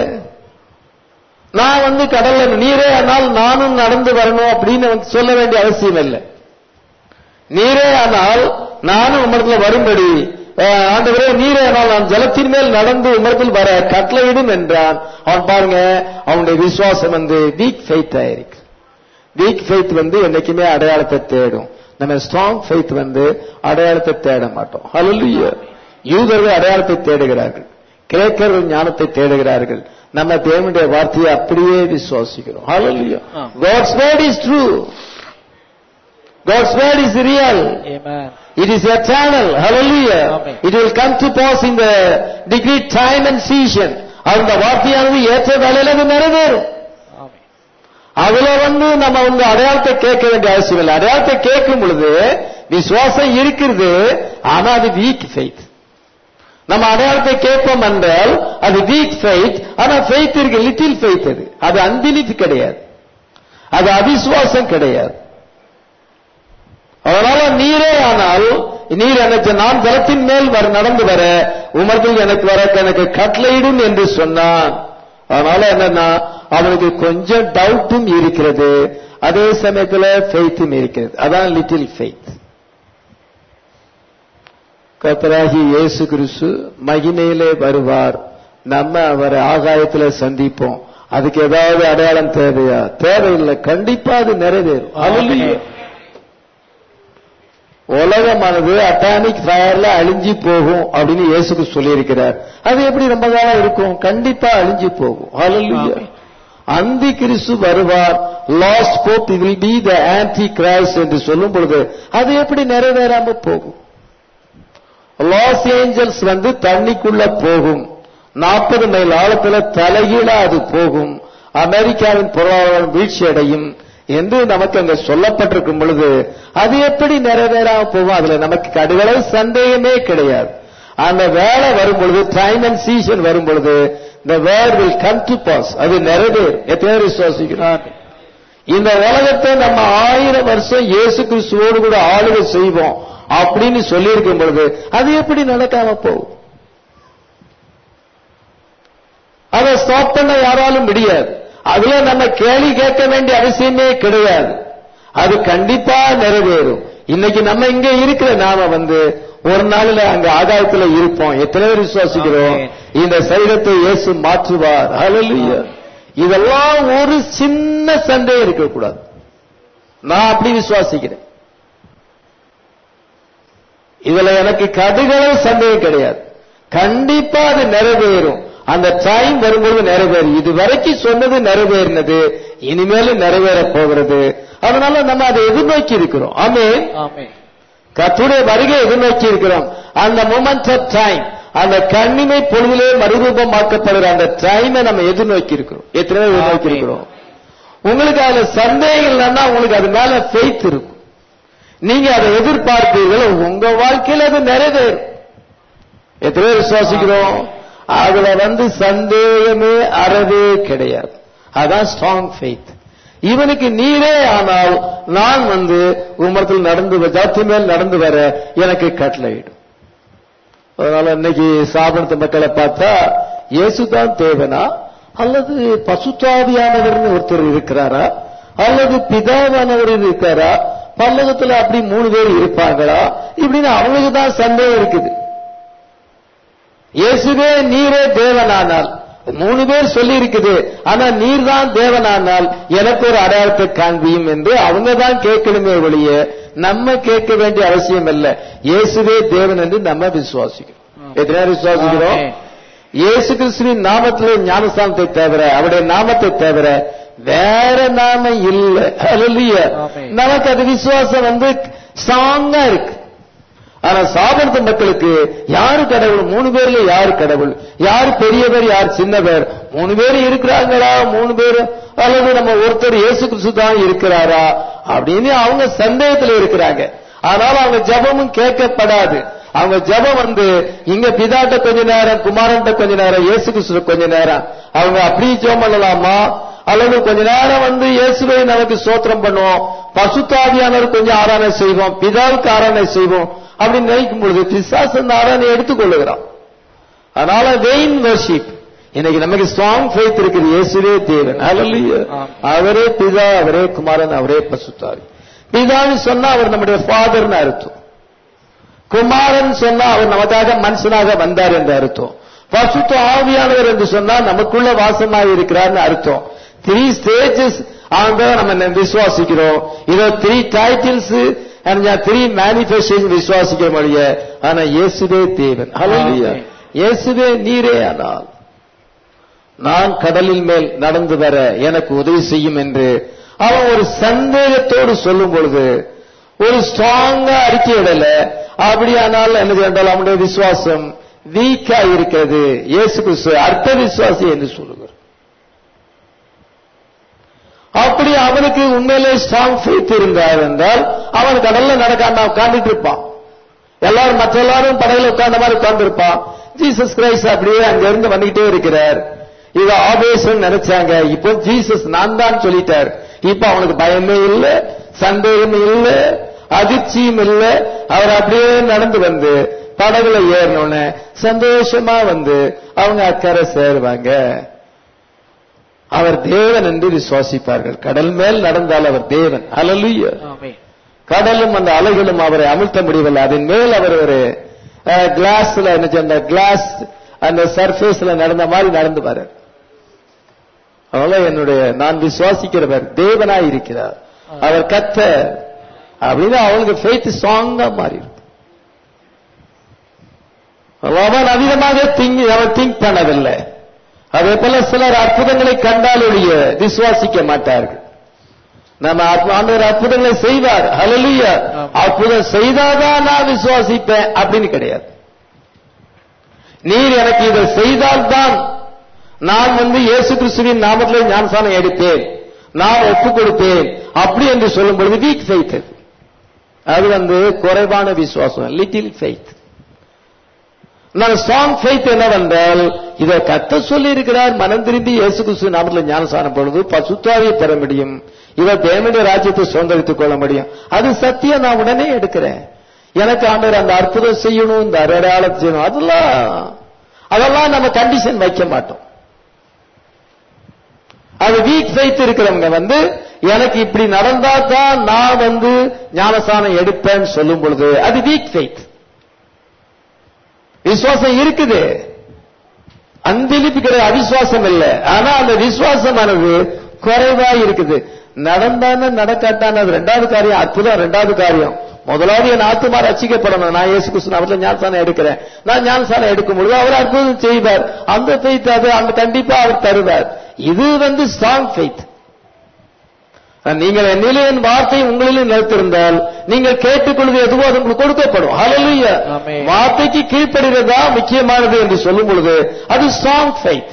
நான் வந்து கடல்ல நீரே ஆனால் நானும் நடந்து வரணும் அப்படின்னு வந்து சொல்ல வேண்டிய அவசியம் இல்லை நீரே ஆனால் நானும் உமரத்தில் வரும்படி அஹ், ஆண்டவரே நீரே ஆனால் நான் ஜலத்தின் மேல் நடந்து உமரத்தில் வர கட்டளையிடும் என்றான் அவன் பாருங்க அவனுடைய விசுவாசம் வந்து வீக் ஃபெய்த் ஆயிருக்கு வீக் ஃபெய்த் வந்து என்னைக்குமே அடையாளத்தை தேடும் நம்ம ஸ்ட்ராங் ஃபெய்த் வந்து அடையாளத்தை தேட மாட்டோம் ஹalleluya யூதர்கள் அடையாளத்தை தேடுகிறார்கள் கிரேக்கர்கள் ஞானத்தை தேடுகிறார்கள் நம்ம தேவனுடைய வார்த்தையை அப்படியே விசுவாசிக்கிறோம் ஹalleluya ஆம். God's word is true God's word is real Amen. It is eternal. Hallelujah. Amen. It will come to pass in the decreed time and season. அந்த வார்த்தையானது ஏற்ற வேலையில அது நிறைவேறும் ஆமென். அதுல வந்து நம்ம வந்து அடையாளத்தை கேட்க வேண்டிய அவசியம் இல்லை அடையாளத்தை கேட்கும் பொழுது விசுவாசம் இருக்கிறது ஆனா அது வீக் ஃபெய்த் நம்ம அடையாளத்தை கேட்போம் என்றால் அது வீக் ஃபெய்த் ஆனா ஃபெய்த் இருக்கு லிட்டில் ஃபெய்த் அது அது அன்பிலிஃப் கிடையாது அது அவிசுவாசம் கிடையாது அதனால நீரே ஆனால் நீர் எனக்கு நான் ஜலத்தின் மேல் வர நடந்து வர உமர்கள் எனக்கு வர எனக்கு கட்டளையிடும் என்று சொன்னான் அதனால என்னன்னா அவனுக்கு கொஞ்சம் டவுட்டும் இருக்கிறது அதே சமயத்துல ஃபெய்த்தும் இருக்கிறது அதான் லிட்டில் ஃபெய்த் கர்த்தராகி இயேசு கிறிஸ்து மகிமையிலே வருவார் நம்ம அவரை ஆகாயத்துல சந்திப்போம் அதுக்கு ஏதாவது அடையாளம் தேவையா தேவையில்லை கண்டிப்பா அது நிறைவேறும் Hallelujah. உலகமானது அட்டாமிக் ஃபயர்ல அழிஞ்சு போகும் அப்படின்னு இயேசுக்கு சொல்லியிருக்கிறார் அது எப்படி ரொம்ப காலம் இருக்கும் கண்டிப்பா அழிஞ்சு போகும் Hallelujah. ஆமென். அந்தி கிறிஸ்து வருவார் last pope will be the antichrist என்று சொல்லும் பொழுது அது எப்படி நிறைவேறாம போகும் லாஸ் ஏஞ்சல்ஸ் வந்து தண்ணிக்குள்ள போகும் நாற்பது மைல் ஆழத்துல தலைகீழா அது போகும் அமெரிக்காவின் பொருளாதாரம் வீழ்ச்சி அடையும் என்று நமக்கு அங்க சொல்லப்பட்டிருக்கும் பொழுது அது எப்படி நிறைவேறாம போகும் அதுல நமக்கு கடுகளவு சந்தேகமே கிடையாது அந்த வேலை வரும் பொழுது டைம் அண்ட் சீசன் வரும் பொழுது the word will come to pass அது நிறைவேறும் எத்தனை பேர் விசுவாசிக்கிறோம் இந்த உலகத்தை நம்ம ஆயிரம் வருஷம் இயேசு கிறிஸ்துவோடு கூட ஆளுகை செய்வோம் அப்படின்னு சொல்லியிருக்கும் பொழுது அது எப்படி நடக்காம போகும் அதை ஸ்டாப் பண்ண யாராலும் முடியாது அதுல நம்ம கேள்வி கேட்க வேண்டிய அவசியமே கிடையாது அது கண்டிப்பா நிறைவேறும் இன்னைக்கு நம்ம இங்க இருக்கிற நாம வந்து ஒரு நாள்ல அங்க ஆகாயத்துல இருப்போம் எத்தனை பேர் விசுவாசிக்கிறோம் ஆமென். இந்த சரீரத்தை இயேசு மாற்றுவார் ஹalleluya இதெல்லாம் ஒரு சின்ன சந்தேகம் இருக்கக்கூடாது நான் அப்படி விசுவாசிக்கிறேன் இதுல எனக்கு கடுகளவு சந்தேகம் கிடையாது கண்டிப்பா அது நிறைவேறும் அந்த டைம் வரும்போது நிறைவேறும் இது வரைக்கும் சொன்னது நிறைவேறினது இனிமேலும் நிறைவேற போகிறது அதனால நம்ம அதை எதிர்நோக்கி இருக்கிறோம் ஆமென் ஆமென். கத்துடைய வருகை எதிர்நோக்கி இருக்கிறோம் அந்த மூமெண்ட் ஆஃப் டைம் அந்த கண்ணிமை பொழுதிலே மறுரூபமாக்கப்படுகிற அந்த டைமை நம்ம எதிர்நோக்கி இருக்கிறோம் எத்தனை பேர் எதிர்நோக்கி ஆமென். இருக்கிறோம் உங்களுக்கு அதுல சந்தேகம் இல்லைன்னா உங்களுக்கு அது மேல ஃபெய்த் இருக்கும் நீங்க அதை எதிர்பார்ப்பீர்கள் உங்க வாழ்க்கையில அது நிறைவேறும் எத்தனை பேர் விசுவாசிக்கிறோம் அதுல வந்து சந்தேகமே அறவே கிடையாது அதான் ஸ்ட்ராங் ஃபெய்த் இவனுக்கு நீரே ஆனால் நான் வந்து உமரத்தில் நடந்து வ- ஜாத்தி மேல் நடந்து வர எனக்கு கட்டளையிடும் அதனால இன்னைக்கு சாபனத்து மக்களை பார்த்தா இயேசுதான் தேவனா அல்லது பசுத்தாவியானவர்னு ஒருத்தர் இருக்கிறாரா அல்லது பிதாவானவர் இருக்காரா பல்லகத்துல அப்படி மூணு பேர் இருப்பாங்களா இப்படின்னு அவங்களுக்கு தான் சந்தேகம் இருக்குது இயேசுவே நீரே தேவனானால் மூணு பேர் சொல்லி இருக்குது ஆனா நீர் தான் தேவனானால் எனக்கு ஒரு அடையாளத்தை காண்பியும் என்று அவங்க தான் கேட்கணுமே ஒழிய நம்ம கேட்க வேண்டிய அவசியம் இல்ல இயேசுவே தேவன் என்று நம்ம விசுவாசிக்கிறோம் எத்தனை பேர் விசுவாசிக்கிறோம் ஆமென். இயேசு கிறிஸ்துவின் நாமத்திலே ஞானஸ்தானத்தை தவிர அவருடைய நாமத்தை தவிர வேற நாம இல்ல ஹalleluya ஆமென். நமக்கு அது விசுவாசம் வந்து ஸ்ட்ராங்கா இருக்கு ஆனா சாபனத்து மக்களுக்கு யாரு கடவுள் மூணு பேர்ல யாரு கடவுள் யார் பெரியவர் யார் சின்னவர் மூணு பேர் இருக்கிறாங்களா மூணு பேர் அல்லது நம்ம ஒருத்தர் இயேசு கிறிஸ்து தான் இருக்கிறாரா அப்படின்னு அவங்க சந்தேகத்துல இருக்கிறாங்க அதனால அவங்க ஜெபமும் கேட்கப்படாது அவங்க ஜெபம் வந்து இங்க பிதாட்ட கொஞ்ச நேரம் குமாரன்ட்ட கொஞ்ச நேரம் இயேசு கிறிஸ்து கொஞ்ச நேரம் அவங்க அப்படி ஜெபம் பண்ணலாமா அல்லது கொஞ்ச நேரம் வந்து இயேசுவை நமக்கு சோத்திரம் பண்ணுவோம் பசுத்தாவியானவர் கொஞ்சம் ஆராதனை செய்வோம் பிதாவுக்கு ஆராதனை செய்வோம் அப்படின்னு நினைக்கும் பொழுது பிசாசு அந்த ஆராதனை எடுத்துக்கொள்ளுகிறான் அதனால வெயின் வர்ஷிப் இன்னைக்கு நமக்கு ஸ்ட்ராங் ஃபெய்த் இருக்குது இயேசுவே தேவன் ஹalleluya ஆம். அவரே பிதா அவரே குமாரன் அவரே பசுத்தாவி பிதான்னு சொன்னா அவர் நம்முடைய ஃபாதர்னு அர்த்தம் குமாரன் சொன்னா அவர் நமக்காக மனுஷனாக வந்தார் என்று அர்த்தம் பசுத்த ஆவியானவர் என்று சொன்னா நமக்குள்ள வாசமாக இருக்கிறார்னு அர்த்தம் த்ரீ ஸ்டேஜஸ் ஆண்டவர் நம்ம விசுவாசிக்கிறோம் இதோ த்ரீ டைட்டில்ஸ் த்ரீ மேனிபெஸ்டேஷன் விசுவாசிக்க முடிய ஆனா இயேசுவே தேவன் ஹalleluya ஆமென். இயேசுவே நீரே ஆனால் நான் கடலில் மேல் நடந்து வர எனக்கு உதவி செய்யும் என்று அவன் ஒரு சந்தேகத்தோடு சொல்லும் பொழுது ஒரு ஸ்ட்ராங்கா அறிக்கையிடல அப்படியானால் என்ன என்றால் அவனுடைய விசுவாசம் வீக்கா இருக்கிறது இயேசு கிறிஸ்து அர்த்த விசுவாசி என்று சொல்லுகிறார் அப்படி அவனுக்கு உண்மையிலே ஸ்ட்ராங் ஃபெய்த் இருந்தார் என்றால் அவன் கடல்ல நடக்காம உட்கார்ந்துட்டு இருப்பான் எல்லாரும் மற்ற எல்லாரும் படையில உட்கார்ந்த மாதிரி உட்கார்ந்து இருப்பான் ஜீசஸ் கிரைஸ்ட் அப்படியே அங்க இருந்து வந்துகிட்டே இருக்கிறார் இது ஆபேசம் நினைச்சாங்க இப்போ ஜீசஸ் நான் தான் சொல்லிட்டார் இப்ப அவனுக்கு பயமே இல்ல சந்தேகம் இல்ல அதிர்ச்சியும் இல்ல அவர் அப்படியே நடந்து வந்து படகுல ஏறினோன்னு சந்தோஷமா வந்து அவங்க அக்கறை சேருவாங்க அவர் தேவன் என்று விசுவாசிப்பார்கள் கடல் மேல் நடந்தால் அவர் தேவன் ஹalleluya ஆமென். கடலும் அந்த அலைகளும் அவரை அமிழ்த்த முடியவில்லை அதன் மேல் அவர் ஒரு கிளாஸ்ல என்ன செய்ய, அந்த கிளாஸ் அந்த சர்ஃபேஸ்ல நடந்த மாதிரி நடந்து வர்றார் அதனால என்னுடைய நான் விசுவாசிக்கிறவர் தேவனாய் இருக்கிறார் அவர் கத்த அப்படின்னு அவனுக்கு ஃபெய்த் ஸ்ட்ராங்கா மாறி இருக்கு. அவன் அதிகமாக திங்க் அவன் திங்க் பண்ணவில்லை அதே போல சிலர் அற்புதங்களை கண்டால் ஒழிய விசுவாசிக்க மாட்டார்கள் நம்ம ஆத்ம- ஆண்டவர் அற்புதங்களை செய்வார் ஹalleluya ஆமா. அற்புதம் செய்தாதான் நான் விசுவாசிப்பேன் அப்படின்னு கிடையாது நீர் எனக்கு இதை செய்தால்தான் நான் வந்து இயேசு கிறிஸ்துவின் நாமத்திலே ஞானசானம் எடுப்பேன் நான் ஒப்புக் கொடுப்பேன் அப்படி என்று சொல்லும் பொழுது வீக் ஃபெய்த் அது வந்து குறைவான விசுவாசம் லிட்டில் ஃபெய்த் நான் ஸ்ட்ராங் ஃபெய்த் என்னவென்றால் இதை கத்த சொல்லி இருக்கிறார் மனம் திரும்பி இயேசு கிறிஸ்து நாமத்தில் ஞானசானம் பொழுது பசுத்தாவியை பெற முடியும் இவர் தேவனுடைய ராஜ்யத்தை சுதந்திரித்துக் கொள்ள முடியும் அது சத்தியம் நான் உடனே எடுக்கிறேன் எனக்கு ஆண்டவர் அந்த அற்புதம் செய்யணும் இந்த அடையாளம் செய்யணும் அதெல்லாம் அதெல்லாம் நம்ம கண்டிஷன் வைக்க மாட்டோம் அது வீக் ஃபெய்த் இருக்கிறவங்க வந்து எனக்கு இப்படி நடந்தா தான் நான் வந்து ஞானசானம் எடுப்பேன்னு சொல்லும் பொழுது அது வீக் ஃபெய்த் விசுவாசம் இருக்குது அன்பிலிப்புக்கிற அவிசுவாசம் இல்லை ஆனா அந்த விசுவாசமானது குறைவா இருக்குது நடந்தான நடக்காட்டான அது ரெண்டாவது காரியம் அற்புதம் ரெண்டாவது காரியம் முதலாவது என் ஆத்துமா ரசிக்கப்படணும் நான் இயேசு கிறிஸ்து நாமத்தில் ஞானசானம் எடுக்கிறேன் நான் ஞானசானம் எடுக்கும் பொழுது அவர் அற்புதம் செய்வார் அந்த ஃபெய்த் அது அந்த கண்டிப்பா அவர் தருவார் இது வந்து ஸ்ட்ராங் ஃபெய்த் நீங்கள் என்னிலே என் வார்த்தை உங்களிலும் நிலைத்திருந்தால் நீங்கள் கேட்டுக்கொள்வது எதுவோ அது உங்களுக்கு கொடுக்கப்படும் ஹalleluya ஆமென். வார்த்தைக்கு கீழ்ப்படுகிறதா முக்கியமானது என்று சொல்லும் பொழுது அது ஸ்ட்ராங் ஃபெய்த்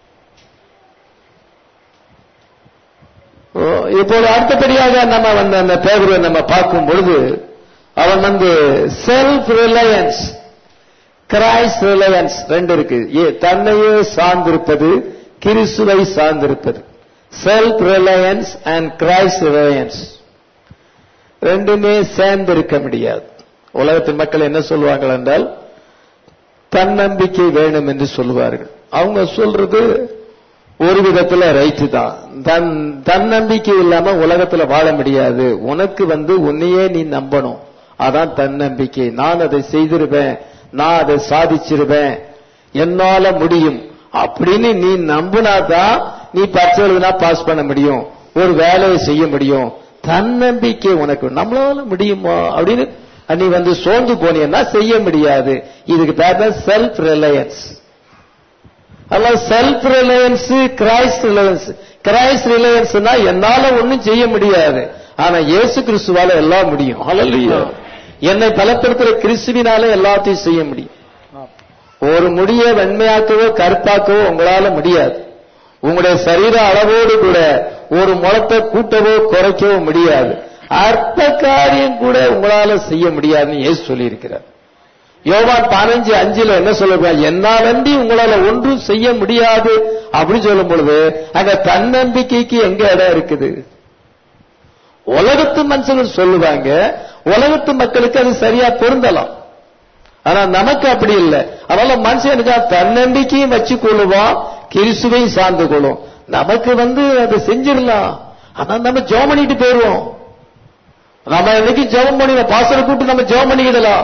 இப்போது அடுத்தபடியாக நம்ம வந்து அந்த பேதரை நம்ம பார்க்கும் பொழுது அவன் வந்து செல்ஃப் ரிலையன்ஸ் கிரைஸ்ட் ரிலையன்ஸ் ரெண்டு இருக்கு ஏ- தன்னையே சார்ந்திருப்பது கிறிஸ்துவை சார்ந்திருப்பது self reliance and Christ reliance ரெண்டுமே சேர்ந்து இருக்க முடியாது உலகத்தின் மக்கள் என்ன சொல்லுவார்கள் என்றால் தன்னம்பிக்கை வேணும் என்று சொல்லுவார்கள் அவங்க சொல்றது ஒரு விதத்துல ரைட்டு தான் தன் தன்னம்பிக்கை இல்லாம உலகத்துல வாழ முடியாது உனக்கு வந்து உன்னையே நீ நம்பணும் அதான் தன்னம்பிக்கை நான் அதை செய்திருவேன் நான் அதை சாதிச்சிருவேன் என்னால முடியும் அப்படின்னு நீ நம்பினாதான் நீ பரிசு எழுதினா பாஸ் பண்ண முடியும் ஒரு வேலையை செய்ய முடியும் தன்னம்பிக்கை உனக்கு நம்மளால முடியுமா அப்படின்னு நீ வந்து சோர்ந்து போனீங்கன்னா செய்ய முடியாது இதுக்கு பேர் தான் செல்ஃப் ரிலையன்ஸ் அல்ல self reliance Christ reliance Christ ரிலையன்ஸ்னா என்னால ஒண்ணும் செய்ய முடியாது ஆனா இயேசு கிறிஸ்துவால எல்லாம் முடியும் ஹalleluya என்னை பலப்படுத்துற கிறிஸ்துவினால எல்லாத்தையும் செய்ய முடியும் ஒரு முடிய வெண்மையாக்கவோ கருப்பாக்கவோ உங்களால முடியாது உங்களுடைய சரீர அளவோடு கூட ஒரு முளத்தை கூட்டவோ குறைக்கவோ முடியாது அற்ப காரியம் கூட உங்களால செய்ய முடியாதுன்னு இயேசு சொல்லியிருக்கிறார் யோவான் பதினஞ்சு அஞ்சுல என்ன சொல்லுங்க என்னாலன்றி உங்களால ஒன்றும் செய்ய முடியாது அப்படின்னு சொல்லும் பொழுது அங்க தன்னம்பிக்கைக்கு எங்க இடம் இருக்குது உலகத்து மனுஷர்கள் சொல்லுவாங்க உலகத்து மக்களுக்கு அது சரியா பொருந்தலாம் ஆனா நமக்கு அப்படி இல்லை அதனால மனுஷனுக்கு தன்னம்பிக்கையும் வச்சு கொள்ளுவோம் கிறிஸ்துவையும் சார்ந்து கொள்ளும் நமக்கு வந்து அதை செஞ்சிடலாம் ஆனா நம்ம ஜெபம் பண்ணிட்டு போயிருவோம் நம்ம இன்னைக்கு ஜெபம் பண்ணி பாசரை கூப்பிட்டு நம்ம ஜெபம் பண்ணிக்கிடலாம்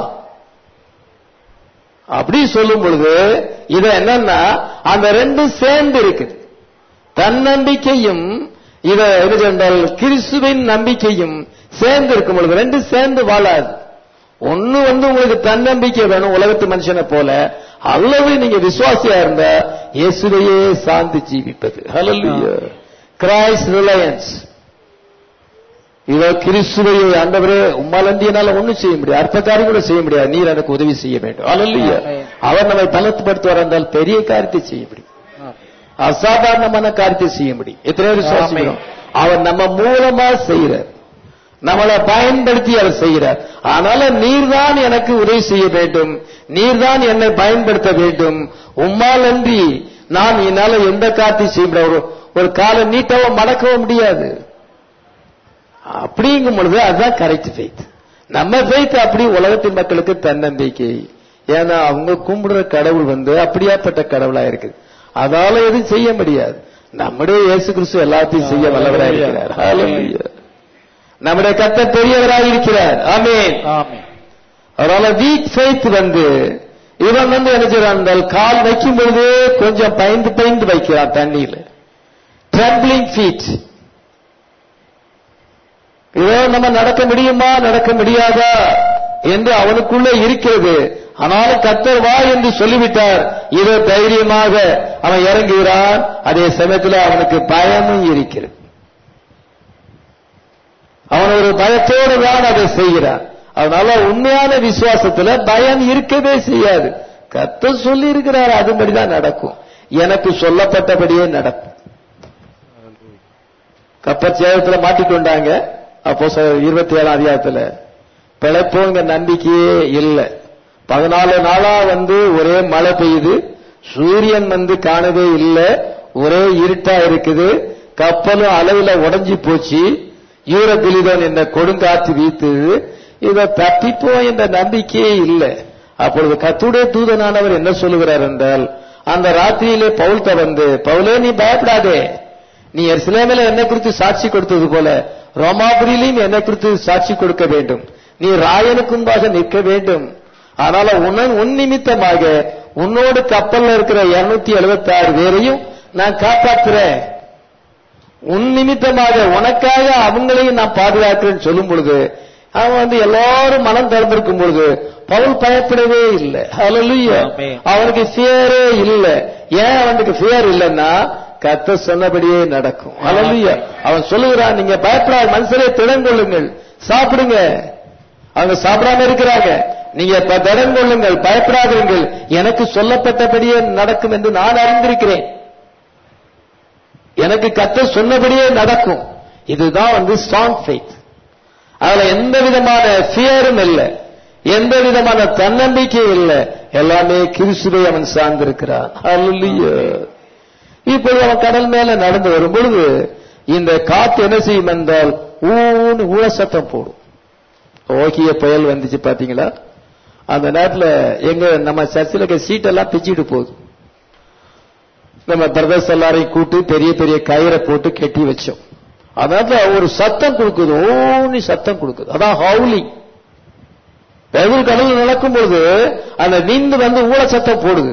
அப்படி சொல்லும் பொழுது இது என்னன்னா அந்த ரெண்டும் சேர்ந்து இருக்குது தன்னம்பிக்கையும் இத என்ன சொன்னால் கிறிஸ்துவின் நம்பிக்கையும் சேர்ந்து இருக்கும் பொழுது ரெண்டு சேர்ந்து வாழாது ஒண்ணு வந்து உங்களுக்கு தன்னம்பிக்கை வேணும் உலகத்து மனுஷனை போல அல்லது நீங்க விசுவாசியா இருந்தா இயேசுவையே சார்ந்து ஜீவிப்பது ஹalleluya கிரைஸ்ட் ரிலையன்ஸ் இதோ கிறிஸ்துவையை ஆண்டவரே உம்மாலந்தியனால ஒண்ணும் செய்ய முடியாது அர்த்த காரியம் கூட செய்ய முடியாது நீர் எனக்கு உதவி செய்ய வேண்டும் ஹalleluya அவர் நம்மை பலத்துப்படுத்துவார் என்றால் பெரிய காரியத்தை செய்ய முடியும் அசாதாரணமான காரியத்தை செய்ய முடியும் எத்தனை பேர் விசுவாசிக்கிறோம் அவர் நம்ம மூலமா செய்யறார் நம்மளை பயன்படுத்தி அவர் செய்கிறார் ஆனால நீர்தான் எனக்கு உதவி செய்ய வேண்டும் நீர்தான் என்னை பயன்படுத்த வேண்டும் உம்மால் அன்றி நான் என்னால எந்த காரியத்தை செய்ய முடியாது ஒரு- ஒரு காலை நீட்டவோ மடக்கவோ முடியாது அப்படிங்கும் பொழுது அதுதான் கரெக்ட் ஃபெய்த் நம்ம ஃபெய்த் அப்படி உலகத்தின் மக்களுக்கு தன்னம்பிக்கை ஏன்னா அவங்க கும்பிடுற கடவுள் வந்து அப்படியாப்பட்ட கடவுளா இருக்குது அதால எதுவும் செய்ய முடியாது நம்முடைய இயேசு கிறிஸ்து எல்லாத்தையும் செய்ய வல்லவராக இருக்கிறார் Hallelujah. நம்முடைய கத்த பெரியவராக இருக்கிறார் ஆமென் ஆமென் அதனால வீக் ஃபெய்த் வந்து இவன் வந்து என்ன செய்றான் என்றால் கால் வைக்கும் பொழுதே கொஞ்சம் பயந்து பயந்து வைக்கிறான் தண்ணியில ட்ரம்பிளிங் ஃபீட் இதோ நம்ம நடக்க முடியுமா நடக்க முடியாதா என்று அவனுக்குள்ள இருக்கிறது ஆனாலும் கத்தர் வா என்று சொல்லிவிட்டார் இதோ தைரியமாக அவன் இறங்குகிறான் அதே சமயத்தில் அவனுக்கு பயமும் இருக்கிறது அவன் ஒரு பயத்தோடு தான் அதை செய்கிறான் அதனால உண்மையான விசுவாசத்துல பயம் இருக்கவே செய்யாது கர்த்தர் சொல்லி இருக்கிறார் அதுபடிதான் நடக்கும் எனக்கு சொல்லப்பட்டபடியே நடக்கும் கப்பல் சேதத்துல மாட்டிக்கொண்டாங்க அப்போ இருபத்தி ஏழாம் அதிகாரத்துல பிழைப்போங்க நம்பிக்கையே இல்லை பதினாலு நாளா வந்து ஒரே மழை பெய்யுது சூரியன் வந்து காணவே இல்லை ஒரே இருட்டா இருக்குது கப்பலும் அளவுல உடைஞ்சு போச்சு யூரபிலிதன் என்ற கொடுங்காற்று வீத்துது இத தப்பிப்போ என்ற நம்பிக்கையே இல்லை அப்பொழுது கத்துடைய தூதனானவர் என்ன சொல்லுகிறார் என்றால் அந்த ராத்திரியிலே பவுல்த வந்து பவுலே நீ பயப்படாதே நீ எருசலேமில் என்னை குறித்து சாட்சி கொடுத்தது போல ரோமாபுரியிலையும் என்னை குறித்து சாட்சி கொடுக்க வேண்டும் நீ ராயனுக்கு முன்பாக நிற்க வேண்டும் அதனால உன்ன உன் நிமித்தமாக உன்னோடு கப்பல்ல இருக்கிற 276 எழுபத்தி ஆறு பேரையும் நான் காப்பாற்றுறேன் உன் நிமித்தமாக உனக்காக அவங்களையும் நான் பாதுகாக்கிறேன்னு சொல்லும் பொழுது அவன் வந்து எல்லாரும் மனம் திறந்திருக்கும் பொழுது பவுல் பயப்படவே இல்லை ஹalleluya ஆமென். அவனுக்கு ஃபியரே இல்லை ஏன் அவனுக்கு ஃபியர் இல்லைன்னா கத்த சொன்னபடியே நடக்கும் ஹalleluya அவன் சொல்லுகிறான் நீங்க பயப்படாத மனுஷரே திடம் கொள்ளுங்கள் சாப்பிடுங்க அவங்க சாப்பிடாம இருக்கிறாங்க நீங்க இப்ப திடம் கொள்ளுங்கள் பயப்படாதீர்கள் எனக்கு சொல்லப்பட்டபடியே நடக்கும் என்று நான் அறிந்திருக்கிறேன் எனக்கு கத்த சொன்னபடியே நடக்கும் இதுதான் வந்து ஸ்ட்ராங் ஃபெய்த் அதுல எந்த விதமான ஃபியரும் இல்லை எந்த விதமான தன்னம்பிக்கையும் இல்லை எல்லாமே கிறிஸ்துவை அவன் சார்ந்திருக்கிறான் Hallelujah. இப்பொழுது அவன் கடல் மேல நடந்து வரும் பொழுது இந்த காத்து என்ன செய்யும் என்றால் ஊன்னு ஊழ சத்தம் போடும் ஓகிய புயல் வந்துச்சு பாத்தீங்களா அந்த நேரத்துல எங்க நம்ம சர்ச்சில் இருக்க சீட்டெல்லாம் பிச்சுட்டு போகுது நம்ம பிரதர்ஸ் எல்லாரையும் கூட்டு பெரிய பெரிய கயிறை போட்டு கட்டி வச்சோம் அதனால ஒரு சத்தம் கொடுக்குது ஓனி சத்தம் கொடுக்குது அதான் ஹவுலிங் வெகு கடல் நடக்கும் பொழுது அந்த நீந்து வந்து ஊழ சத்தம் போடுது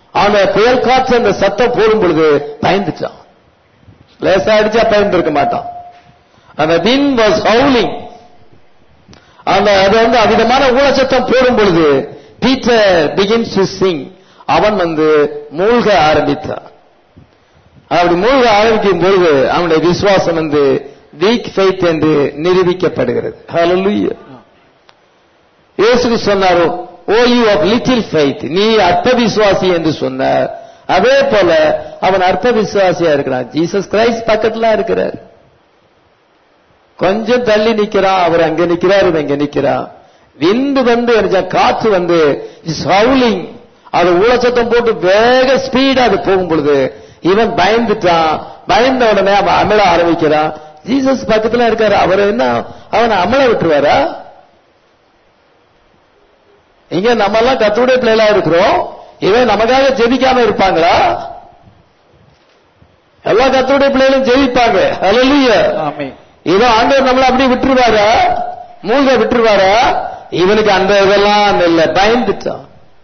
அந்த புயல் காற்று அந்த சத்தம் போடும் பொழுது பயந்துட்டான் லேசா அடிச்சா பயந்துருக்க மாட்டான் அந்த வின் வாஸ் ஹவுலிங் அந்த அது வந்து அவிதமான ஊழச்சத்தம் போடும் பொழுது பீட்டர் பிகின்ஸ் டு சிங் அவன் வந்து மூழ்க ஆரம்பித்தான் அப்படி மூழ்க ஆரம்பிக்கும் பொழுது அவனுடைய விசுவாசம் வந்து வீக் ஃபெய்த் என்று நிரூபிக்கப்படுகிறது ஹalleluya இயேசு சொன்னாரோ O you of little faith நீ அற்ப விசுவாசி என்று சொன்னார் அதே போல அவன் அற்ப விசுவாசியா இருக்கிறான் ஜீசஸ் கிரைஸ்ட் பக்கத்துல இருக்கிறார் கொஞ்சம் தள்ளி நிக்கிறான் அவர் அங்க நிக்கிறார் இவன் இங்க நிக்கிறான் விந்து வந்து என்ன காற்று வந்து இஸ் ஹவுலிங் அது ஊழச்சத்தம் போட்டு வேக ஸ்பீடா அது போகும் பொழுது இவன் பயந்துட்டான் பயந்த உடனே அவன் அமல ஆரம்பிக்கிறான் ஜீசஸ் பக்கத்துல இருக்காரு அவர் என்ன அவனை அமல விட்டுருவாரா இங்க நம்ம எல்லாம் கத்துடைய பிள்ளைகளா இருக்கிறோம் இவன் நமக்காக ஜெபிக்காம இருப்பாங்களா எல்லா கத்துடைய பிள்ளைகளும் ஜெபிப்பாங்க ஹalleluya ஆமென் இதோ ஆண்டவர் நம்மள அப்படி விட்டுருவாரா மூழ்க விட்டுருவாரா இவனுக்கு அந்த இதெல்லாம் இல்ல பயந்துட்டான்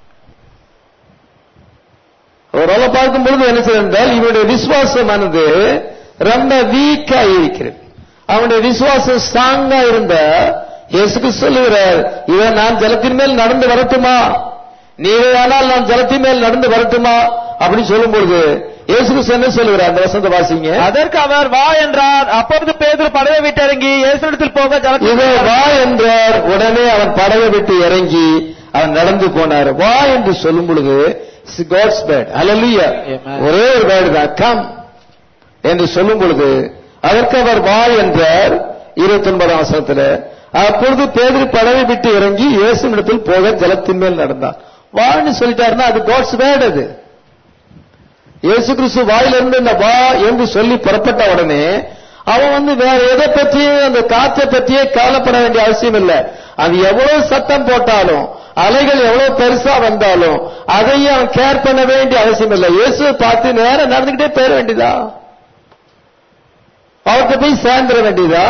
ஓரளவு பார்க்கும் பொழுது என்ன செய்தால் இவனுடைய விசுவாசமானது ரொம்ப வீக்கா இருக்கிறது அவனுடைய விசுவாசம் ஸ்ட்ராங்கா இருந்த இயேசுக்கு சொல்லுகிறார் இவன் நான் ஜலத்தின் மேல் நடந்து வரட்டுமா நீரையானால் நான் ஜலத்தின் மேல் நடந்து வரட்டுமா அப்படின்னு சொல்லும் பொழுது இயேசுக்கு என்ன சொல்லுகிறார் அந்த வசந்த வாசிங்க அதற்கு அவர் வா என்றார் அப்பொழுது பேதுரு படவை விட்டு இறங்கி இயேசுவிடத்தில் போக இதோ ஜலத்தில் வா என்றார் உடனே அவன் படகை விட்டு இறங்கி அவன் நடந்து போனார் வா என்று சொல்லும் பொழுது காட்ஸ் பேட் அல்லலுயா Amen. ஒரே ஒரு வேர்டு தான் கம் என்று சொல்லும் பொழுது அதற்கு அவர் வா என்றார் இருபத்தி ஒன்பதாம் வசனத்துல அப்பொழுது பேதர் படவை விட்டு இறங்கி இயேசுனிடத்தில் போக ஜலத்தின் மேல் நடந்தான் வான்னு சொல்லிட்டாருன்னா அது காட்ஸ் வேர்டு அது இயேசு கிறிஸ்து வாயிலிருந்து இந்த வா என்று சொல்லி புறப்பட்ட உடனே அவன் வந்து வேற எதை பற்றியும் அந்த காற்றை பற்றியே கவலைப்பட வேண்டிய அவசியம் இல்லை அது எவ்வளவு சத்தம் போட்டாலும் அலைகள் எவ்வளவு பெருசா வந்தாலும் அதையும் அவன் கேர் பண்ண வேண்டிய அவசியம் இல்லை இயேசுவை பார்த்து நேரம் நடந்துகிட்டே போயிட வேண்டியதா அவர்கிட்ட போய் சேர்ந்துட வேண்டியதா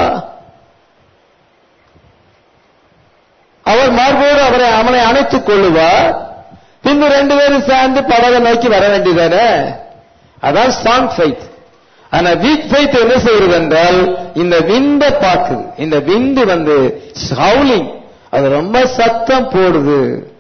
அவர் மார்போடு அவரை அவனை அணைத்துக் கொள்ளுவார் பின்பு ரெண்டு பேரும் சேர்ந்து படகை நோக்கி வர வேண்டியதானே அதான் ஸ்ட்ராங் ஃபைத் ஆனா வீக் ஃபைத் என்ன செய்கிறது என்றால் இந்த விண்ட பாக்குது இந்த விண்டு வந்து ஹவுலிங் அது ரொம்ப சத்தம் போடுது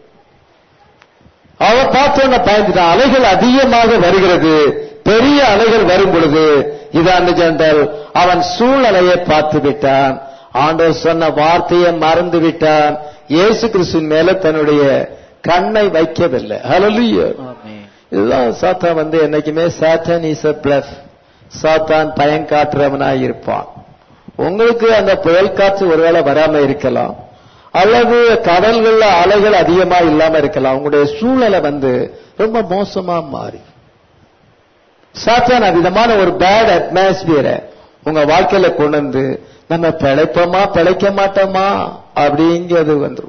அவ பார்த்தோன்ன பயந்துட்டான் அலைகள் அதிகமாக வருகிறது பெரிய அலைகள் வரும் பொழுது இதான் என்றால் அவன் சூழ்நிலையை பார்த்து விட்டான் ஆண்டவர் சொன்ன வார்த்தையை மறந்து விட்டான் இயேசு கிறிஸ்துவின் மேல தன்னுடைய கண்ணை வைக்கவில்லை ஹalleluya ஆமென் இதுதான் சாத்தான் வந்து என்னைக்குமே சாத்தான் இஸ் a bluff சாத்தான் பயம் காட்டுறவனாய் இருப்பான் உங்களுக்கு அந்த புயல் காற்று ஒருவேளை வராம இருக்கலாம் அல்லது கடல்கள்ல அலைகள் அதிகமா இல்லாம இருக்கலாம் உங்களுடைய சூழலை வந்து ரொம்ப மோசமா மாறி சாத்தான் விதமான ஒரு பேட் அட்மாஸ்பியரை உங்க வாழ்க்கையில கொண்டு வந்து நம்ம பிழைப்போமா பிழைக்க மாட்டோமா அப்படிங்கிறது வந்துரும்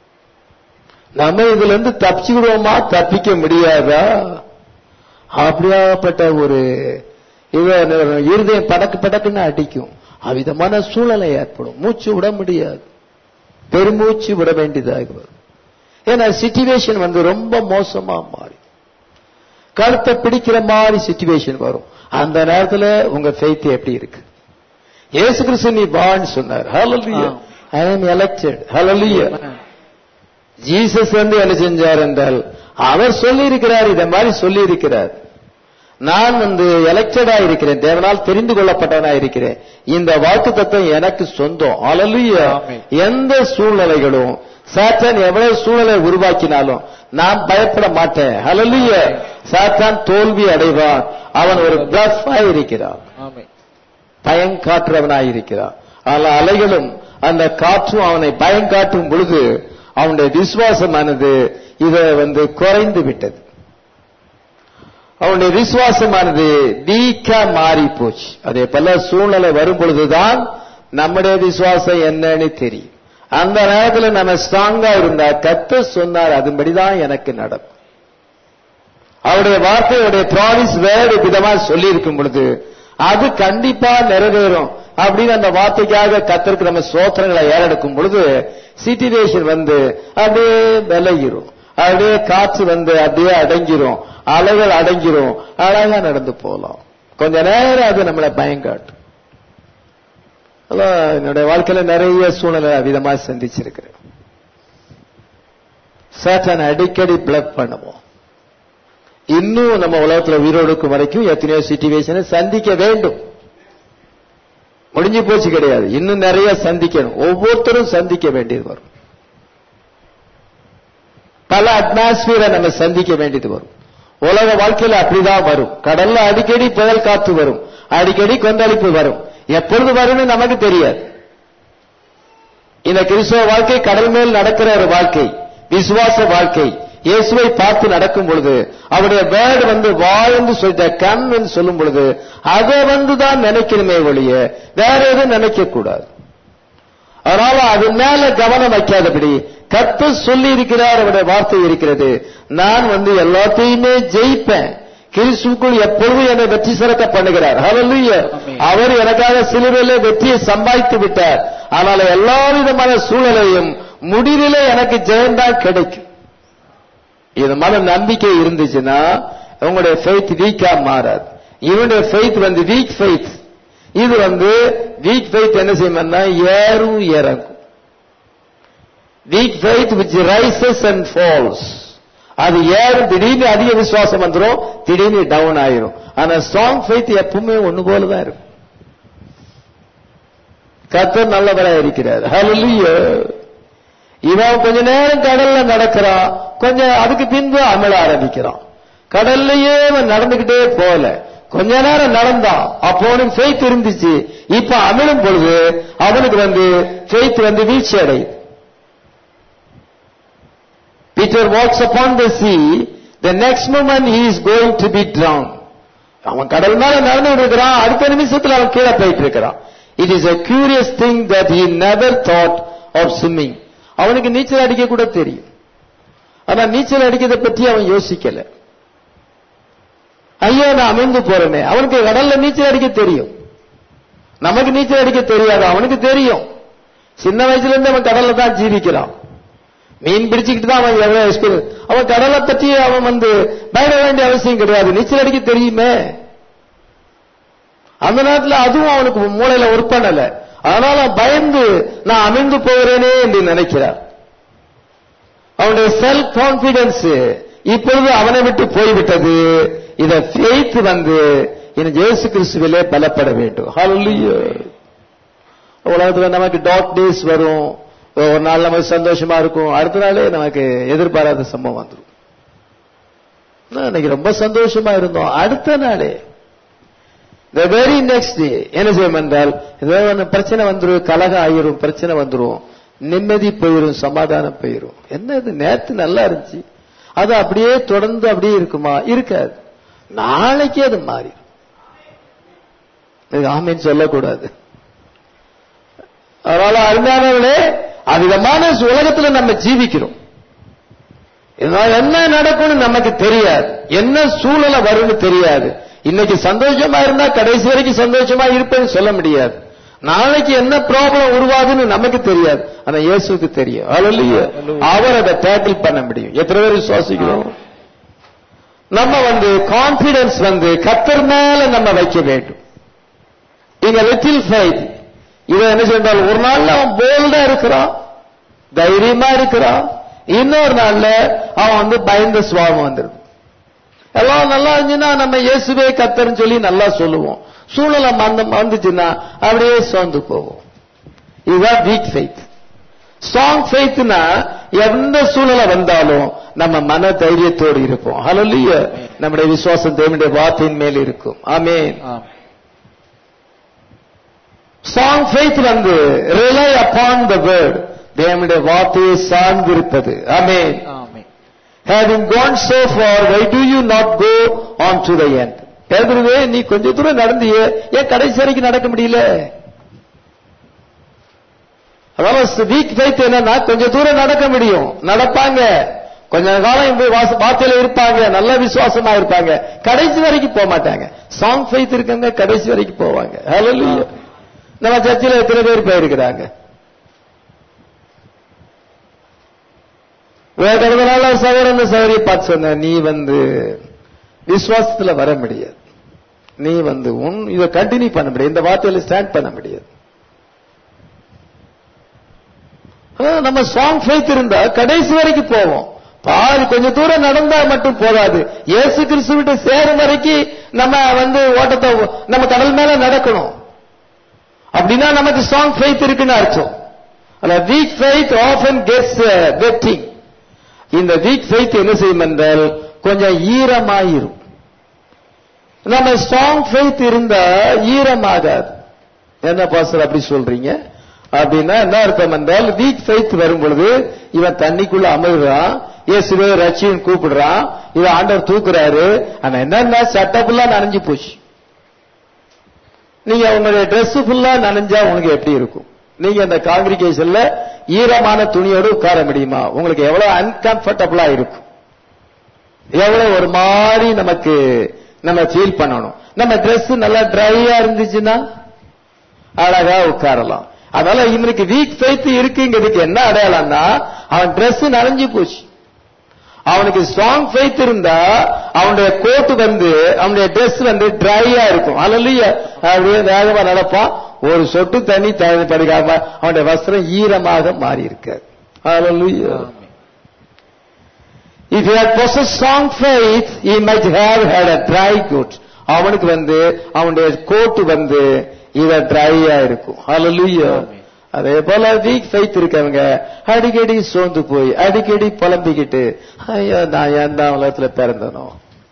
நம்ம இதுல இருந்து தப்பிச்சுக்கிடுவோமா தப்பிக்க முடியாதா அப்படியாப்பட்ட ஒரு இது இருதயம் படக்கு படக்குன்னு அடிக்கும் அவ்விதமான சூழ்நிலை ஏற்படும் மூச்சு விட முடியாது பெருமூச்சு விட வேண்டியதாக வரும் ஏன்னா சிச்சுவேஷன் வந்து ரொம்ப மோசமா மாறி கழுத்தை பிடிக்கிற மாதிரி சிச்சுவேஷன் வரும் அந்த நேரத்துல உங்க ஃபெய்த் எப்படி இருக்கு இயேசு கிறிஸ்து நீ வான்னு சொன்னார் ஹalleluya ஐ அம் எலெக்டட் ஹalleluya ஜீசஸ் வந்து என்ன செஞ்சார் என்றால் அவர் சொல்லி இருக்கிறார் இத மாதிரி சொல்லி இருக்கிறார் நான் வந்து எலெக்டடா இருக்கிறேன் தேவனால் தெரிந்து கொள்ளப்பட்டவனா இருக்கிறேன் இந்த வாக்கு தத்துவம் எனக்கு சொந்தம் அலலுயா ஆமென். எந்த சூழ்நிலைகளும் சாத்தான் எவ்வளவு சூழ்நிலை உருவாக்கினாலும் நான் பயப்பட மாட்டேன் ஹalleluya சாத்தான் தோல்வி அடைவான் அவன் ஒரு பிளஃபா இருக்கிறான் ஆமென் பயம் காட்டுறவனாய் இருக்கிறான் ஆனால் அலைகளும் அந்த காற்றும் அவனை பயம் காட்டும் பொழுது அவனுடைய விசுவாசமானது இத வந்து குறைந்து விட்டது அவனுடைய விசுவாசமானது வீக்கா மாறி போச்சு அதே போல சூழ்நிலை வரும் பொழுதுதான் நம்முடைய விசுவாசம் என்னன்னு தெரியும் அந்த நேரத்துல நம்ம ஸ்ட்ராங்கா இருந்தா கத்த சொன்னார் அதுபடிதான் எனக்கு நடக்கும் அவருடைய வார்த்தையுடைய ப்ராமிஸ் வேறு விதமா சொல்லி இருக்கும் பொழுது அது கண்டிப்பா நிறைவேறும் அப்படின்னு அந்த வார்த்தைக்காக கத்திற்கு நம்ம சோத்திரங்களை ஏறெடுக்கும் பொழுது சிச்சுவேஷன் வந்து அப்படியே விலகிரும் அப்படியே காற்று வந்து அப்படியே அடங்கிரும் அலைகள் அடங்கிரும் அழகா நடந்து போலாம் கொஞ்ச நேரம் அது நம்மளை பயங்காட்டும் அதான் என்னுடைய வாழ்க்கையில நிறைய சூழ்நிலை விதமா சந்திச்சிருக்கிறேன் சேட்டன் அடிக்கடி பிளக் பண்ணுவோம் இன்னும் நம்ம உலகத்துல உயிரோடு இருக்கும் வரைக்கும் எத்தனையோ சிச்சுவேஷனை சந்திக்க வேண்டும் முடிஞ்சு போச்சு கிடையாது இன்னும் நிறைய சந்திக்கணும் ஒவ்வொருத்தரும் சந்திக்க வேண்டியது வரும் பல அட்மாஸ்பியரை நம்ம சந்திக்க வேண்டியது வரும் உலக வாழ்க்கையில அப்படிதான் வரும் கடல்ல அடிக்கடி புயல் காத்து வரும் அடிக்கடி கொந்தளிப்பு வரும் எப்பொழுது வரும்னு நமக்கு தெரியாது இந்த கிறிஸ்தவ வாழ்க்கை கடல் மேல் நடக்கிற ஒரு வாழ்க்கை விசுவாச வாழ்க்கை இயேசுவை பார்த்து நடக்கும் பொழுது அவருடைய வேர்டு வந்து வாழ்ந்து சொல்லிட்ட கண் என்று சொல்லும் பொழுது அதை வந்து தான் நினைக்கணுமே ஒழிய வேற எதுவும் நினைக்க கூடாது அதனால அது மேல கவனம் வைக்காதபடி கத்து சொல்லி இருக்கிறார் அவருடைய வார்த்தை இருக்கிறது நான் வந்து எல்லாத்தையுமே ஜெயிப்பேன் கிறிஸ்துக்குள் எப்பொழுதும் என்னை வெற்றி சிறக்க பண்ணுகிறார் ஹalleluya அவர் எனக்காக சிலுவையிலே வெற்றியை சம்பாதித்து விட்டார் ஆனால் எல்லா விதமான சூழலையும் முடிவிலே எனக்கு ஜெயம்தான் கிடைக்கும் இது மன நம்பிக்கை இருந்துச்சுன்னா உங்களுடைய ஃபெய்த் வீக்கா மாறாது இவனுடைய ஃபெய்த் வந்து வீக் ஃபெய்த் இது வந்து வீக் ஃபெய்த் என்ன செய்யும்னா ஏறும் இறங்கும் weak faith which rises and falls அது ஏறும் திடீர்னு அதிக விசுவாசம் வந்துடும் திடீர்னு டவுன் ஆயிரும் ஆனா ஸ்ட்ராங் ஃபெய்த் எப்பவுமே ஒண்ணு போல தான் இருக்கும் கத்தர் நல்லவராக இருக்கிறார் ஹalleluya இவன் கொஞ்ச நேரம் கடல்ல நடக்கிறான் கொஞ்சம் அதுக்கு பின்பு அமல ஆரம்பிக்கிறான் கடல்லையே அவன் நடந்துகிட்டே போல கொஞ்ச நேரம் நடந்தான் அப்போ அவனுக்கு ஃபெய்த் இருந்துச்சு இப்ப அமிழும் பொழுது அவனுக்கு வந்து ஃபெய்த் வந்து வீழ்ச்சி அடையுது Peter walks upon the sea, the next moment he is going to be drowned. அவன் கடல் மேல நடந்து இருக்கிறான் அடுத்த நிமிஷத்துல அவன் கீழே போயிட்டு இருக்கிறான் it is a curious thing that he never thought of swimming அவனுக்கு நீச்சல் அடிக்க கூட தெரியும் ஆனா நீச்சல் அடிக்கிறத பற்றி அவன் யோசிக்கல ஐயோ நான் அமிழ்ந்து போறேனே அவனுக்கு கடல்ல நீச்சல் அடிக்க தெரியும் நமக்கு நீச்சல் அடிக்க தெரியாது அவனுக்கு தெரியும் சின்ன வயசுல இருந்து அவன் கடல்ல தான் ஜீவிக்கிறான் மீன் பிடிச்சுக்கிட்டு தான் அவன் எவ்வளவு எக்ஸ்பீரியன்ஸ் அவன் கடலை பற்றி அவன் வந்து பயப்பட வேண்டிய அவசியம் கிடையாது நீச்சல் அடிக்க தெரியுமே அந்த நேரத்தில் அதுவும் அவனுக்கு மூளையில ஒர்க் பண்ணல அதனால பயந்து நான் அமிழ்ந்து போகிறேனே என்று நினைக்கிறார் அவனுடைய செல்ஃப் கான்பிடன்ஸ் இப்பொழுது அவனை விட்டு போய்விட்டது இத ஃபெய்த் வந்து இந்த இயேசு கிறிஸ்துவிலே பலப்பட வேண்டும் ஹalleluya உலகத்துல நமக்கு டாக் டேஸ் வரும் ஒரு நாள் நமக்கு சந்தோஷமா இருக்கும் அடுத்த நாளே நமக்கு எதிர்பாராத சம்பவம் வந்துடும் இன்னைக்கு ரொம்ப சந்தோஷமா இருந்தோம் அடுத்த நாளே த வெரி நெக்ஸ்ட் டே என்ன செய்யும் என்றால் ஏதோ ஒன்று பிரச்சனை வந்துடும் கலகம் ஆயிரும் பிரச்சனை வந்துடும் நிம்மதி போயிரும் சமாதானம் போயிரும் என்ன இது நேத்து நல்லா இருந்துச்சு அது அப்படியே தொடர்ந்து அப்படியே இருக்குமா இருக்காது நாளைக்கு அது மாறிடும் ஆமின்னு சொல்லக்கூடாது அதனால அருமையானவர்களே அவ்விதமான உலகத்துல நம்ம ஜீவிக்கிறோம் இதனால என்ன நடக்கும்னு நமக்கு தெரியாது என்ன சூழலை வரும்னு தெரியாது இன்னைக்கு சந்தோஷமா இருந்தா கடைசி வரைக்கும் சந்தோஷமா இருப்பேன்னு சொல்ல முடியாது நாளைக்கு என்ன ப்ராப்ளம் உருவாகுன்னு நமக்கு தெரியாது ஆனா இயேசுக்கு தெரியும் அல்லையோ அவர் அதை டேக்கிள் பண்ண முடியும் எத்தனை பேர் விசுவாசிக்கிறோம் நம்ம வந்து கான்பிடன்ஸ் வந்து கத்தர் மேல நம்ம வைக்க வேண்டும் இங்க லிட்டில் ஃபைட் இவன் என்ன சென்றால் ஒரு நாள்ல அவன் போல்டா இருக்கிறான் தைரியமா இருக்கிறான் இன்னொரு நாள்ல அவன் வந்து பயந்த சுவாபம் வந்துருது எல்லாம் நல்லா இருந்துச்சுன்னா நம்ம இயேசுவே கத்தர்னு சொல்லி நல்லா சொல்லுவோம் சூழலை மந்த வந்துச்சுன்னா அப்படியே சோர்ந்து போவோம் இதுதான் வீக் ஃபெய்த் ஸ்ட்ராங் ஃபெய்த்னா எந்த சூழலை வந்தாலும் நம்ம மன தைரியத்தோடு இருப்போம் ஹalleluya நம்முடைய விசுவாசம் தேவனுடைய வார்த்தையின் மேல் இருக்கும் ஆமென் ஸ்ட்ராங் ஃபெய்த் வந்து ரிலை அப்பான் த வேர்ட் தேவனுடைய வார்த்தையை சார்ந்திருப்பது ஆமென் having gone so far why do you not go on to the end பேதுருவே நீ கொஞ்ச தூரம் நடந்தியே ஏன் கடைசி வரைக்கும் நடக்க முடியல அதாவது வீக் ஃபைத் என்னன்னா கொஞ்ச தூரம் நடக்க முடியும் நடப்பாங்க கொஞ்ச காலம் இப்படி வாச- வார்த்தையில இருப்பாங்க நல்ல விசுவாசமா இருப்பாங்க கடைசி வரைக்கும் போக மாட்டாங்க சாங் ஃபைத் இருக்கங்க கடைசி வரைக்கும் போவாங்க ஹalleluya நம்ம சர்ச்சில் எத்தனை பேர் போயிருக்கிறாங்க வேற நாள் சகோதரன் சகோதரி பார்த்து சொன்ன நீ வந்து விசுவாசத்துல வர முடியாது நீ வந்து உன் இதை கண்டினியூ பண்ண முடியாது இந்த வார்த்தையில ஸ்டாண்ட் பண்ண முடியாது ஆ, நம்ம ஸ்ட்ராங் ஃபெய்த் இருந்தா கடைசி வரைக்கும் போவோம் பாதி கொஞ்ச தூரம் நடந்தா மட்டும் போதாது இயேசு கிறிஸ்துவிட்டு சேரும் வரைக்கும் நம்ம வந்து ஓட்டத்தை நம்ம கடல் மேல நடக்கணும் அப்படின்னா நமக்கு ஸ்ட்ராங் ஃபெய்த் இருக்குன்னு அர்த்தம் அல்ல weak faith often gets wetting இந்த வீக் ஃபெய்த் என்ன செய்யும் என்றால் கொஞ்சம் ஈரமாயிரும் நம்ம ஸ்ட்ராங் ஃபெய்த் இருந்தா ஈரமாகாது என்ன பாஸ்டர் அப்படி சொல்றீங்க அப்படின்னா என்ன அர்த்தம் என்றால் வீக் ஃபெய்த் வரும் பொழுது இவன் தண்ணிக்குள்ள அமர்றான் இயேசுவே ரட்சியன் கூப்பிடுறான் இவன் ஆண்டவர் தூக்குறாரு ஆனா என்னன்னா சட்டை ஃபுல்லா நனைஞ்சு போச்சு நீங்க உங்களுடைய Dress ஃபுல்லா நனைஞ்சா உங்களுக்கு எப்படி இருக்கும் நீங்க அந்த காங்கிரிகேஷன்ல ஈரமான துணியோடு உட்கார முடியுமா உங்களுக்கு எவ்வளவு அன்கம்ஃபர்டபுளா இருக்கும் எவ்வளவு ஒரு மாதிரி நமக்கு நம்ம ஃபீல் பண்ணணும் நம்ம Dress நல்லா ட்ரையா இருந்துச்சுன்னா அழகா உட்காரலாம் அதனால இவனுக்கு வீக் ஃபெய்த் இருக்குங்கிறதுக்கு என்ன அடையாளம்னா அவன் Dress நனைஞ்சு போச்சு அவனுக்கு ஸ்ட்ராங் ஃபெய்த் இருந்தா அவனுடைய கோட் வந்து அவனுடைய Dress வந்து ட்ரையா இருக்கும் அலலிய அப்படியே வேகமா நடப்பான் ஒரு சொட்டு தண்ணி தண்ணி படுக்காம அவனுடைய வஸ்திரம் ஈரமாக மாறி இருக்காது Hallelujah. If he had possessed strong faith, he might have had a dry coat. அவனுக்கு வந்து அவனுடைய கோட் வந்து இத ட்ரையா இருக்கும் Hallelujah. அதே போல வீக் ஃபெய்த் இருக்கவங்க அடிக்கடி சோர்ந்து போய் அடிக்கடி புலம்பிக்கிட்டு ஐயோ நான் ஏன் தான் உலகத்துல பிறந்தனோ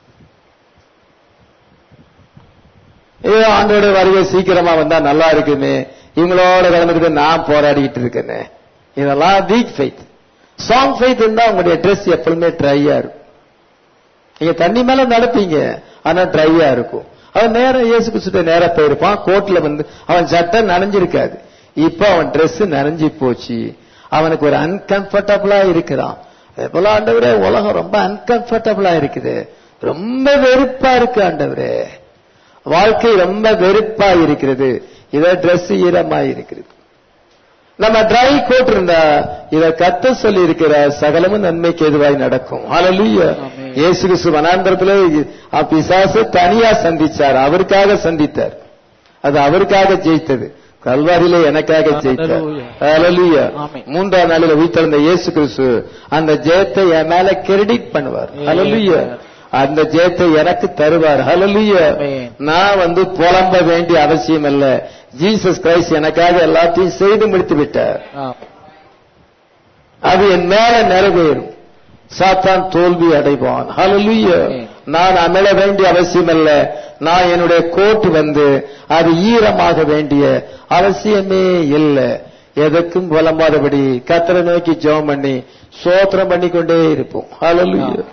ஐயோ ஆண்டோட வருகை சீக்கிரமா வந்தா நல்லா இருக்குமே இவங்களோட கலந்துட்டு நான் போராடிக்கிட்டு இருக்கேனே இதெல்லாம் வீக் ஃபெய்த் ஸ்ட்ராங் ஃபெய்த் இருந்தா உங்களுடைய ட்ரெஸ் எப்பவுமே ட்ரையா இருக்கும் நீங்க தண்ணி மேல நடப்பீங்க ஆனா ட்ரையா இருக்கும் அவன் நேரம் இயேசு கிறிஸ்துட்ட நேரா போயிருப்பான் கோட்ல வந்து அவன் சட்டை நனைஞ்சிருக்காது இப்ப அவன் Dress நனைஞ்சு போச்சு அவனுக்கு ஒரு அன்கம்ஃபர்டபுளா இருக்கிறான் அதே போல ஆண்டவரே உலகம் ரொம்ப அன்கம்ஃபர்டபுளா இருக்குது ரொம்ப வெறுப்பா இருக்கு ஆண்டவரே வாழ்க்கை ரொம்ப வெறுப்பா இருக்கிறது இத Dress ஈரமா இருக்கிறது நம்ம ட்ரை கோட் இருந்தா இத கத்த சொல்லி இருக்கிற சகலமும் நன்மைக்கு எதுவாய் நடக்கும் ஹalleluya ஆமென். இயேசு கிறிஸ்து வனாந்தரத்திலே அ- பிசாசு தனியா சந்திச்சார் அவருக்காக சந்தித்தார் அது அவருக்காக ஜெயித்தது கல்வாரியிலே எனக்காக ஜெயித்தார் Hallelujah. ஹalleluya ஆமென். மூன்றாம் நாளில் உயிர்த்தெழுந்த இயேசு கிறிஸ்து அந்த ஜெயத்தை என் மேல கிரெடிட் பண்ணுவார் Amen. ஹalleluya அந்த ஜெயத்தை எனக்கு தருவார் ஹalleluya Amen. நான் வந்து புலம்ப வேண்டிய அவசியம் இல்ல ஜீசஸ் கிரைஸ்ட் எனக்காக எல்லாத்தையும் செய்து முடித்து விட்டார் ஆம். அது என் மேல நிறைவேறும் சாத்தான் தோல்வி அடைவான் ஹalleluya Amen. நான் அமிழ வேண்டிய அவசியம் அல்ல நான் என்னுடைய கோட் வந்து அது ஈரமாக வேண்டிய அவசியமே இல்லை எதற்கும் புலம்பாதபடி கத்தரை நோக்கி ஜெபம் பண்ணி சோத்திரம் பண்ணி கொண்டே இருப்போம் ஹalleluya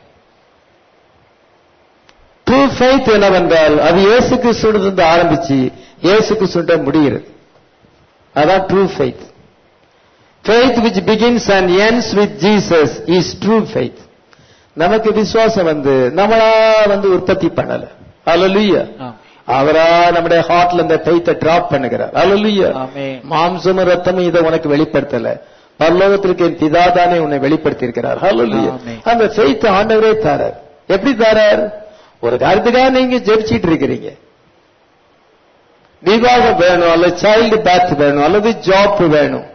ட்ரூ ஃபெய்த் என்னவென்றால் அது இயேசு கிறிஸ்துவிலிருந்து ஆரம்பிச்சு இயேசு கிறிஸ்துவிட்ட முடிகிறது அதான் true faith faith which begins and ends with Jesus is true faith நமக்கு விசுவாசம் வந்து நம்மளா வந்து உற்பத்தி பண்ணல ஹalleluya ஆம். அவரா நம்முடைய ஹார்ட்ல இந்த ஃபெய்த்தை டிராப் பண்ணுகிறார் ஹalleluya ஆமென். மாம்சமும் ரத்தமும் இதை உனக்கு வெளிப்படுத்தல பரலோகத்திற்கு என் பிதா தானே உன்னை வெளிப்படுத்தி இருக்கிறார் ஹalleluya ஆமென். அந்த ஃபெய்த் ஆண்டவரே தாரார் எப்படி தாரார் ஒரு காரியத்துக்காக நீங்க ஜெபிச்சிட்டு இருக்கிறீங்க விவாகம் வேணும் அல்லது சைல்டு பேத் வேணும் அல்லது ஜாப் வேணும்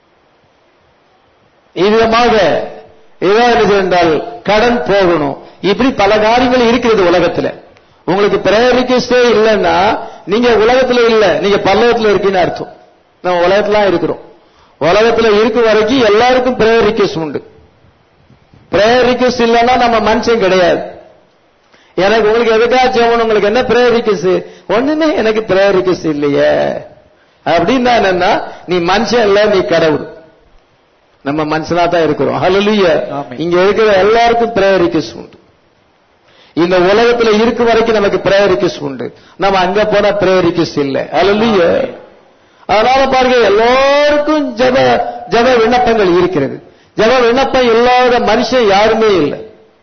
விதமாக ஏதாவது என்றால் கடன் போகணும் இப்படி பல காரியங்கள் இருக்கிறது உலகத்துல உங்களுக்கு பிரேயர் ரிக்வெஸ்டே இல்லைன்னா நீங்க உலகத்துல இல்ல நீங்க பல்லவத்துல இருக்கீன்னு அர்த்தம் நம்ம உலகத்துல இருக்கிறோம் உலகத்துல இருக்கும் வரைக்கும் எல்லாருக்கும் பிரேயர் ரிக்வெஸ்ட் உண்டு பிரேயர் ரிக்வெஸ்ட் இல்லைன்னா நம்ம மனுஷன் கிடையாது எனக்கு உங்களுக்கு எதுக்காக ஜெபம் உங்களுக்கு என்ன பிரேயர் ரிக்வெஸ்ட் ஒண்ணுமே எனக்கு பிரேயர் ரிக்வெஸ்ட் இல்லையே அப்படின்னா என்னன்னா நீ மனுஷன் இல்ல நீ கடவுள் நம்ம மனுஷனா தான் இருக்கிறோம் ஹalleluya ஆமென். இங்க இருக்கிற எல்லாருக்கும் பிரேயர் ரிக்வெஸ்ட் உண்டு இந்த உலகத்துல இருக்க வரைக்கும் நமக்கு பிரேயர் ரிக்வெஸ்ட் உண்டு நம்ம அங்க போனா பிரேயர் ரிக்வெஸ்ட் இல்ல ஹalleluya அதனால பாருங்க எல்லாருக்கும் ஜெப ஜெப விண்ணப்பங்கள் இருக்கிறது ஜெப விண்ணப்பம் இல்லாத மனுஷன் யாருமே இல்லை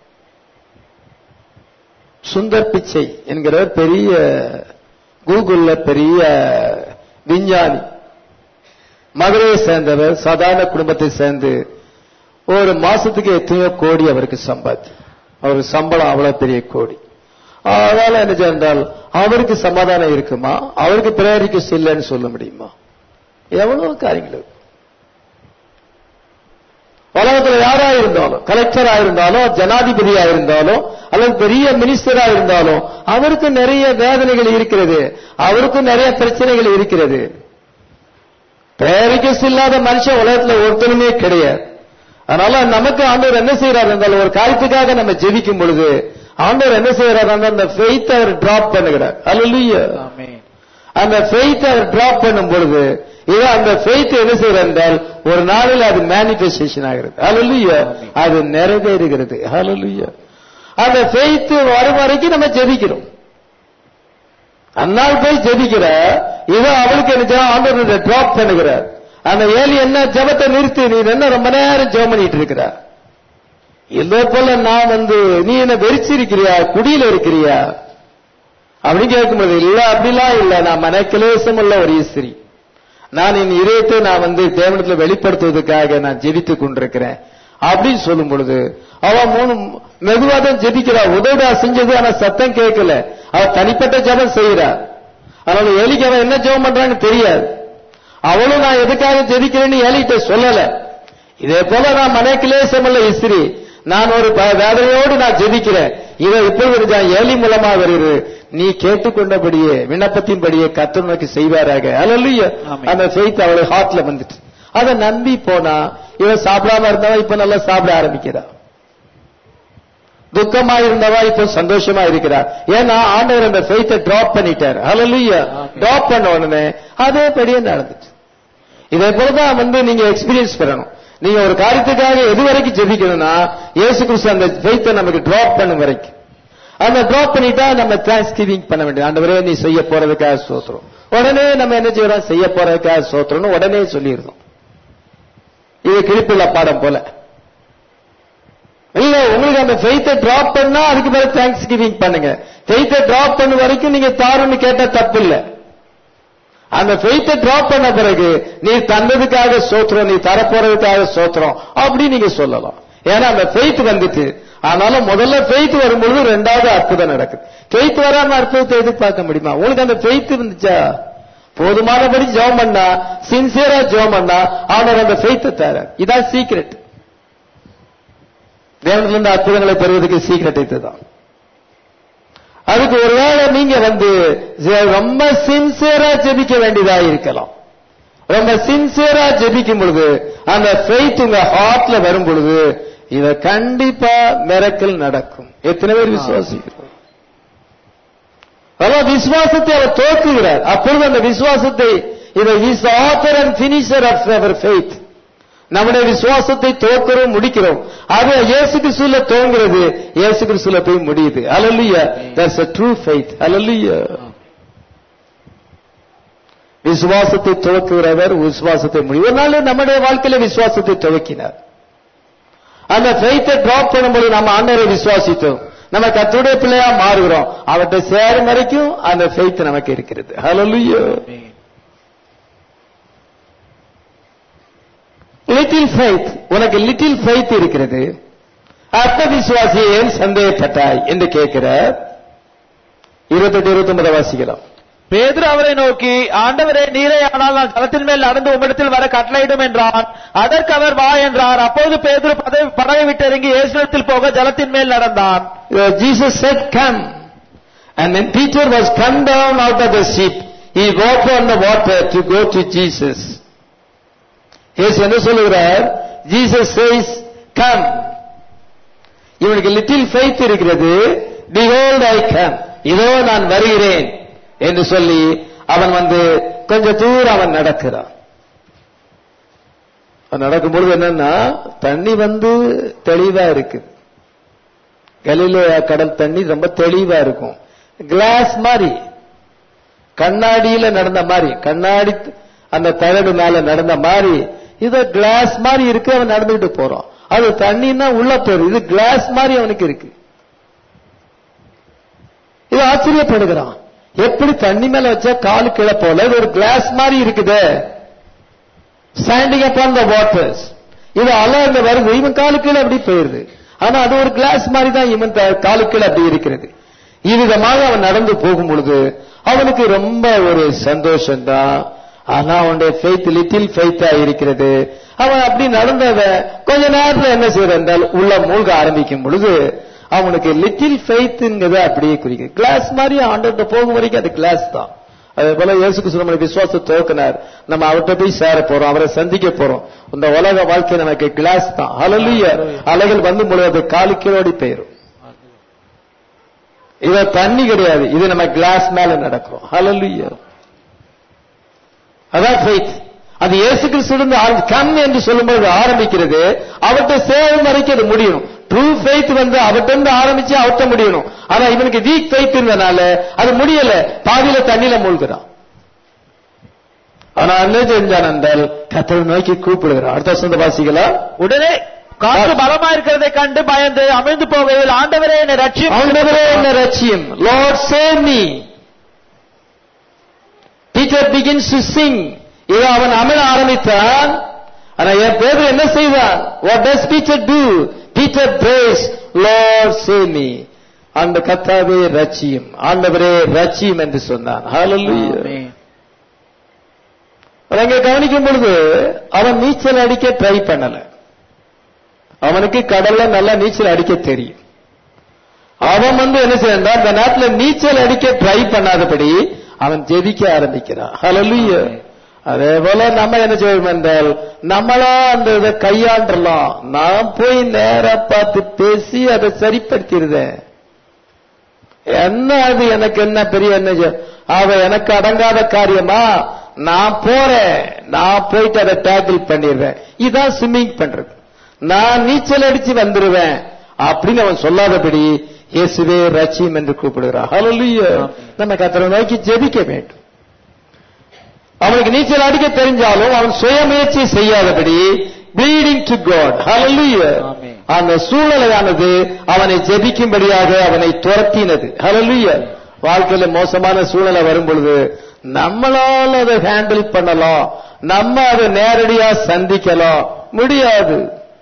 சுந்தர் பிச்சை என்கிற பெரிய கூகுள்ல பெரிய விஞ்ஞானி மதுரையை சேர்ந்தவர் சாதாரண குடும்பத்தை சேர்ந்து ஒரு மாசத்துக்கு எத்தனையோ கோடி அவருக்கு சம்பாத்தி அவர் சம்பளம் அவ்வளவு பெரிய கோடி அதனால என்ன சென்றால் அவருக்கு சமாதானம் இருக்குமா அவருக்கு பிரேரிக்கு இல்லைன்னு சொல்ல முடியுமா எவ்வளவு காரியங்கள் இருக்கு உலகத்துல யாரா இருந்தாலும் கலெக்டரா இருந்தாலும் ஜனாதிபதியா இருந்தாலும் அல்லது பெரிய மினிஸ்டரா இருந்தாலும் அவருக்கு நிறைய வேதனைகள் இருக்கிறது அவருக்கும் நிறைய பிரச்சனைகள் இருக்கிறது பேரிக்கஸ் இல்லாத மனுஷன் உலகத்துல ஒருத்தனுமே கிடையாது அதனால நமக்கு ஆண்டவர் என்ன செய்யறாரு என்றால் ஒரு காரியத்துக்காக நம்ம ஜெபிக்கும் பொழுது ஆண்டவர் என்ன செய்யறாரு அந்த ஃபெய்த் அவர் டிராப் பண்ணுகிறார் அல்ல ஆமென் அந்த ஃபெய்த் அவர் டிராப் பண்ணும் பொழுது இது அந்த ஃபெய்த் என்ன செய்யறது என்றால் ஒரு நாளில் அது மேனிபெஸ்டேஷன் ஆகிறது ஹalleluya அது நிறைவேறுகிறது ஹalleluya அந்த ஃபெய்த் வரும் வரைக்கும் நம்ம ஜெபிக்கிறோம் அந்நாள் போய் ஜெபிக்கிற இதோ அவளுக்கு என்ன செய்யணும்? ஆண்டவர் டிராப் பண்ணுகிறார் அந்த ஏலி என்ன ஜெபத்தை நிறுத்தி நீ என்ன ரொம்ப நேரம் ஜெபம் பண்ணிட்டு இருக்கிற இதே போல நான் வந்து நீ என்ன வெறிச்சிருக்கிறியா குடியில இருக்கிறியா அப்படின்னு கேட்கும்போது இல்ல அப்படிலாம் இல்ல நான் மனக்கிலேசம் உள்ள ஒரு ஈஸ்திரி நான் என் இதயத்தை நான் வந்து தேவனத்துல வெளிப்படுத்துவதற்காக நான் ஜெபித்துக் கொண்டிருக்கிறேன் அப்படின்னு சொல்லும் பொழுது அவ மூணு மெதுவா தான் ஜெபிக்கிறா உதவிடா செஞ்சது ஆனா சத்தம் கேட்கல அவ தனிப்பட்ட ஜெபம் செய்யறா அதனால ஏலிக்கு அவன் என்ன ஜெபம் பண்றான்னு தெரியாது அவளும் நான் எதுக்காக ஜெபிக்கிறேன்னு ஏலிகிட்ட சொல்லல இதே போல நான் மனக்கிலேசம் உள்ள இஸ்திரி நான் ஒரு ப- வேதனையோடு நான் ஜெபிக்கிறேன் இதை இப்பொழுது நான் ஏலி மூலமா வருகிறது நீ கேட்டுக்கொண்டபடியே விண்ணப்பத்தின்படியே கர்த்தர் உனக்கு செய்வாராக அல்ல ஆமென். அந்த ஃபெய்த் அவளுடைய ஹார்ட்ல வந்துட்டு அதை நம்பி போனா இவன் சாப்பிடாம இருந்தவன் இப்ப நல்லா சாப்பிட ஆரம்பிக்கிறா துக்கமா இருந்தவா இப்போ சந்தோஷமா இருக்கிறா ஏன்னா ஆண்டவர் அந்த ஃபெய்த்தை டிராப் பண்ணிட்டார் ஹalleluya டிராப் பண்ண உடனே அதேபடியே நடந்துச்சு இதே போலதான் வந்து நீங்க எக்ஸ்பீரியன்ஸ் பெறணும் நீங்க ஒரு காரியத்துக்காக எது வரைக்கும் ஜெபிக்கணும்னா இயேசு கிறிஸ்து அந்த ஃபெய்த்தை நமக்கு டிராப் பண்ணும் வரைக்கும் அந்த டிராப் பண்ணிட்டா நம்ம தேங்க்ஸ் கிவிங் பண்ண வேண்டியது ஆண்டவரே நீ செய்ய போறதுக்காக சோத்திரம் உடனே நம்ம என்ன செய்யறோம் செய்ய போறதுக்காக சோத்திரம்னு உடனே சொல்லிடுறோம் இது கிழிப்புள்ள பாடம் போல இல்ல உங்களுக்கு அந்த ஃபெய்த்தை டிராப் பண்ணா அதுக்கு பிறகு தேங்க்ஸ் கிவிங் பண்ணுங்க ஃபெய்த்தை டிராப் பண்ண வரைக்கும் நீங்க தாருன்னு கேட்டா தப்பு இல்ல அந்த ஃபெய்த்தை டிராப் பண்ண பிறகு நீ தந்ததுக்காக சோத்திரம் நீ தரப்போறதுக்காக சோத்திரம் அப்படி நீங்க சொல்லலாம் ஏன்னா அந்த ஃபெய்த் வந்துட்டு ஆனாலும் முதல்ல ஃபெய்த் வரும்பொழுது ரெண்டாவது அற்புதம் நடக்குது ஃபெய்த் வராம அற்புதத்தை எதிர்பார்க்க முடியுமா உங்களுக்கு அந்த ஃபெய்த் இருந்துச்சா போதுமானபடி ஜெபம் பண்ணா சின்சியரா ஜெபம் பண்ணா அவர் அந்த ஃபெய்த்தை தர இதான் சீக்ரெட் தேவனிலிருந்து அற்புதங்களை பெறுவதற்கு சீக்கிரட் இதுதான் அதுக்கு ஒருவேளை நீங்க வந்து ஜெ- ரொம்ப சின்சியரா ஜெபிக்க வேண்டியதா இருக்கலாம் ரொம்ப சின்சியரா ஜெபிக்கும் பொழுது அந்த ஃபெய்த் உங்க ஹார்ட்ல வரும் பொழுது இத கண்டிப்பா மிரக்கல் நடக்கும் எத்தனை பேர் விசுவாசிக்கிறோம் அதான் விசுவாசத்தை அவர் தோக்குகிறார் அப்பொழுது அந்த விசுவாசத்தை இதை is author and finisher of our faith நம்முடைய விசுவாசத்தை தோக்கிறோம் முடிக்கிறோம் அது இயேசு கிறிஸ்துல தோங்குறது இயேசு கிறிஸ்துல போய் முடியுது hallelujah that's a true faith hallelujah விசுவாசத்தை துவக்குகிறவர் விசுவாசத்தை முடியும் ஒரு நாள் நம்முடைய வாழ்க்கையில விசுவாசத்தை துவக்கினார் அந்த ஃபெய்த்தை டிராப் பண்ணும்போது நம்ம ஆண்டவரை விசுவாசித்தோம் நம்ம கத்துடைய பிள்ளையா மாறுகிறோம் அவர்கிட்ட சேரும் வரைக்கும் அந்த ஃபெய்த் நமக்கு இருக்கிறது ஹalleluya லிட்டில் ஃபெய்த் உனக்கு லிட்டில் ஃபெய்த் இருக்கிறது அற்ப விசுவாசியை ஏன் சந்தேகப்பட்டாய் என்று கேட்கிற இருபத்தெட்டு இருபத்தி வாசிக்கலாம் பேதுரு அவரை நோக்கி ஆண்டவரே நீரே ஆனால் நான் ஜலத்தின் மேல் நடந்து உம்மிடத்தில் வர கட்டளையிடும் என்றான் அதற்கு அவர் வா என்றார் அப்போது பேதுரு பதவி- படகை விட்டிறங்கி இயேசுவிடத்தில் போக ஜலத்தின் மேல் நடந்தான் Uh, Jesus said, Come. And when Peter was come down out of the ship, he walked on the water to go to Jesus. Yes, என்ன சொல்லுகிறார் ஜீசஸ் says, Come. இவனுக்கு லிட்டில் ஃபெய்த் இருக்கிறது behold I come. இதோ நான் வருகிறேன் என்று சொல்லி அவன் வந்து கொஞ்சம் தூரம் அவன் நடக்கிறான் அவன் நடக்கும்பொழுது என்னன்னா தண்ணி வந்து தெளிவா இருக்குது கலிலேயா கடல் தண்ணி ரொம்ப தெளிவா இருக்கும் கிளாஸ் மாதிரி கண்ணாடியில நடந்த மாதிரி கண்ணாடி அந்த தகடு மேல நடந்த மாதிரி இது கிளாஸ் மாதிரி இருக்கு அவன் நடந்துகிட்டு போறான் அது தண்ணின்னா உள்ள போயிடும் இது கிளாஸ் மாதிரி அவனுக்கு இருக்கு இது ஆச்சரியப்படுகிறான் எப்படி தண்ணி மேல வச்சா காலு கீழே போல இது ஒரு கிளாஸ் மாதிரி இருக்குதே ஸ்டாண்டிங் அப்பான் த வாட்டர்ஸ் இது அலை இந்த வருது இவன் காலு கீழே அப்படி போயிருது ஆனா அது ஒரு கிளாஸ் மாதிரி தான் இவன் த- காலு கீழே அப்படி இருக்கிறது இவ்விதமாக அவன் நடந்து போகும் பொழுது அவனுக்கு ரொம்ப ஒரு சந்தோஷம்தான் ஆனா அவனுடைய ஃபெய்த் லிட்டில் ஃபெய்த்தா இருக்கிறது அவன் அப்படி நடந்தவன் கொஞ்ச நேரத்துல என்ன செய்யற என்றால் உள்ள மூழ்க ஆரம்பிக்கும் பொழுது அவனுக்கு லிட்டில் ஃபெய்த்ங்கிறத அப்படியே குறிக்குது கிளாஸ் மாதிரி ஆண்டவர்கிட்ட போகும் வரைக்கும் அது கிளாஸ் தான் அதே போல இயேசு கிறிஸ்து நம்முடைய விசுவாசத்தை துவக்கினார் நம்ம அவர்கிட்ட போய் சேர போறோம் அவரை சந்திக்க போறோம் இந்த உலக வாழ்க்கை நமக்கு கிளாஸ் தான் ஹalleluya அலைகள் வந்து பொழுது அது காலு கீழோடி போயிரும் இது தண்ணி கிடையாது இது நம்ம கிளாஸ் மேல நடக்கிறோம் ஹalleluya அதான் ஃபெய்த் அது இயேசு கிறிஸ்துவிலிருந்து கம் என்று சொல்லும்போது ஆரம்பிக்கிறது அவர்கிட்ட சேரும் வரைக்கும் அது முடியும் ட்ரூ ஃபெய்த் வந்து அவர்கிட்ட இருந்து ஆரம்பிச்சு அவர்கிட்ட முடியணும் ஆனா இவனுக்கு வீக் ஃபெய்த் இருந்தனால அது முடியல பாதியில தண்ணியில மூழ்கிறான் ஆனா என்ன செஞ்சான் என்றால் கத்தரை நோக்கி கூப்பிடுகிறான் அடுத்த சொந்த வாசிகளா உடனே காற்று பலமா இருக்கிறதை கண்டு பயந்து அமிழ்ந்து போகையில் ஆண்டவரே என்னை ரட்சியும் ஆண்டவரே என்ன ரட்சியம் Lord save me Peter begins to sink இதோ அவன் அமிழ ஆரம்பித்தான் ஆனா என் பேர் என்ன செய்தான் what does Peter do Peter prays Lord save me அந்த கத்தாவே ரட்சியம் ஆண்டவரே ரட்சியம் என்று சொன்னான் ஹalleluya ஆமென். அங்க கவனிக்கும் பொழுது அவன் நீச்சல் அடிக்க ட்ரை பண்ணல அவனுக்கு கடல்ல நல்லா நீச்சல் அடிக்க தெரியும் அவன் வந்து என்ன செய்யறா அந்த நேரத்துல நீச்சல் அடிக்க ட்ரை பண்ணாதபடி அவன் ஜெபிக்க ஆரம்பிக்கிறான் ஹalleluya அதே போல நம்ம என்ன செய்வோம் என்றால் நம்மளா அந்த இதை கையாண்டலாம் நான் போய் நேரா பார்த்து பேசி அதை சரிப்படுத்திடுதேன் என்ன அது எனக்கு என்ன பெரிய என்ன செய்ய- அவ எனக்கு அடங்காத காரியமா நான் போறேன் நான் போயிட்டு அதை டேக்கிள் பண்ணிடுறேன் இதான் ஸ்விம்மிங் பண்றது நான் நீச்சல் அடிச்சு வந்துருவேன் அப்படின்னு அவன் சொல்லாதபடி இயேசுவே ரட்சியம் என்று கூப்பிடுகிறான் ஹalleluya நம்ம கத்தரை நோக்கி ஜெபிக்க வேண்டும் அவனுக்கு நீச்சல் அடிக்க தெரிஞ்சாலும் அவன் சுய முயற்சி செய்யாதபடி pleading to God hallelujah amen. அந்த சூழ்நிலையானது அவனை ஜெபிக்கும்படியாக அவனை துரத்தினது ஹalleluya வாழ்க்கையில மோசமான சூழ்நிலை வரும் பொழுது நம்மளால அதை ஹேண்டில் பண்ணலாம் நம்ம அதை நேரடியா சந்திக்கலாம் முடியாது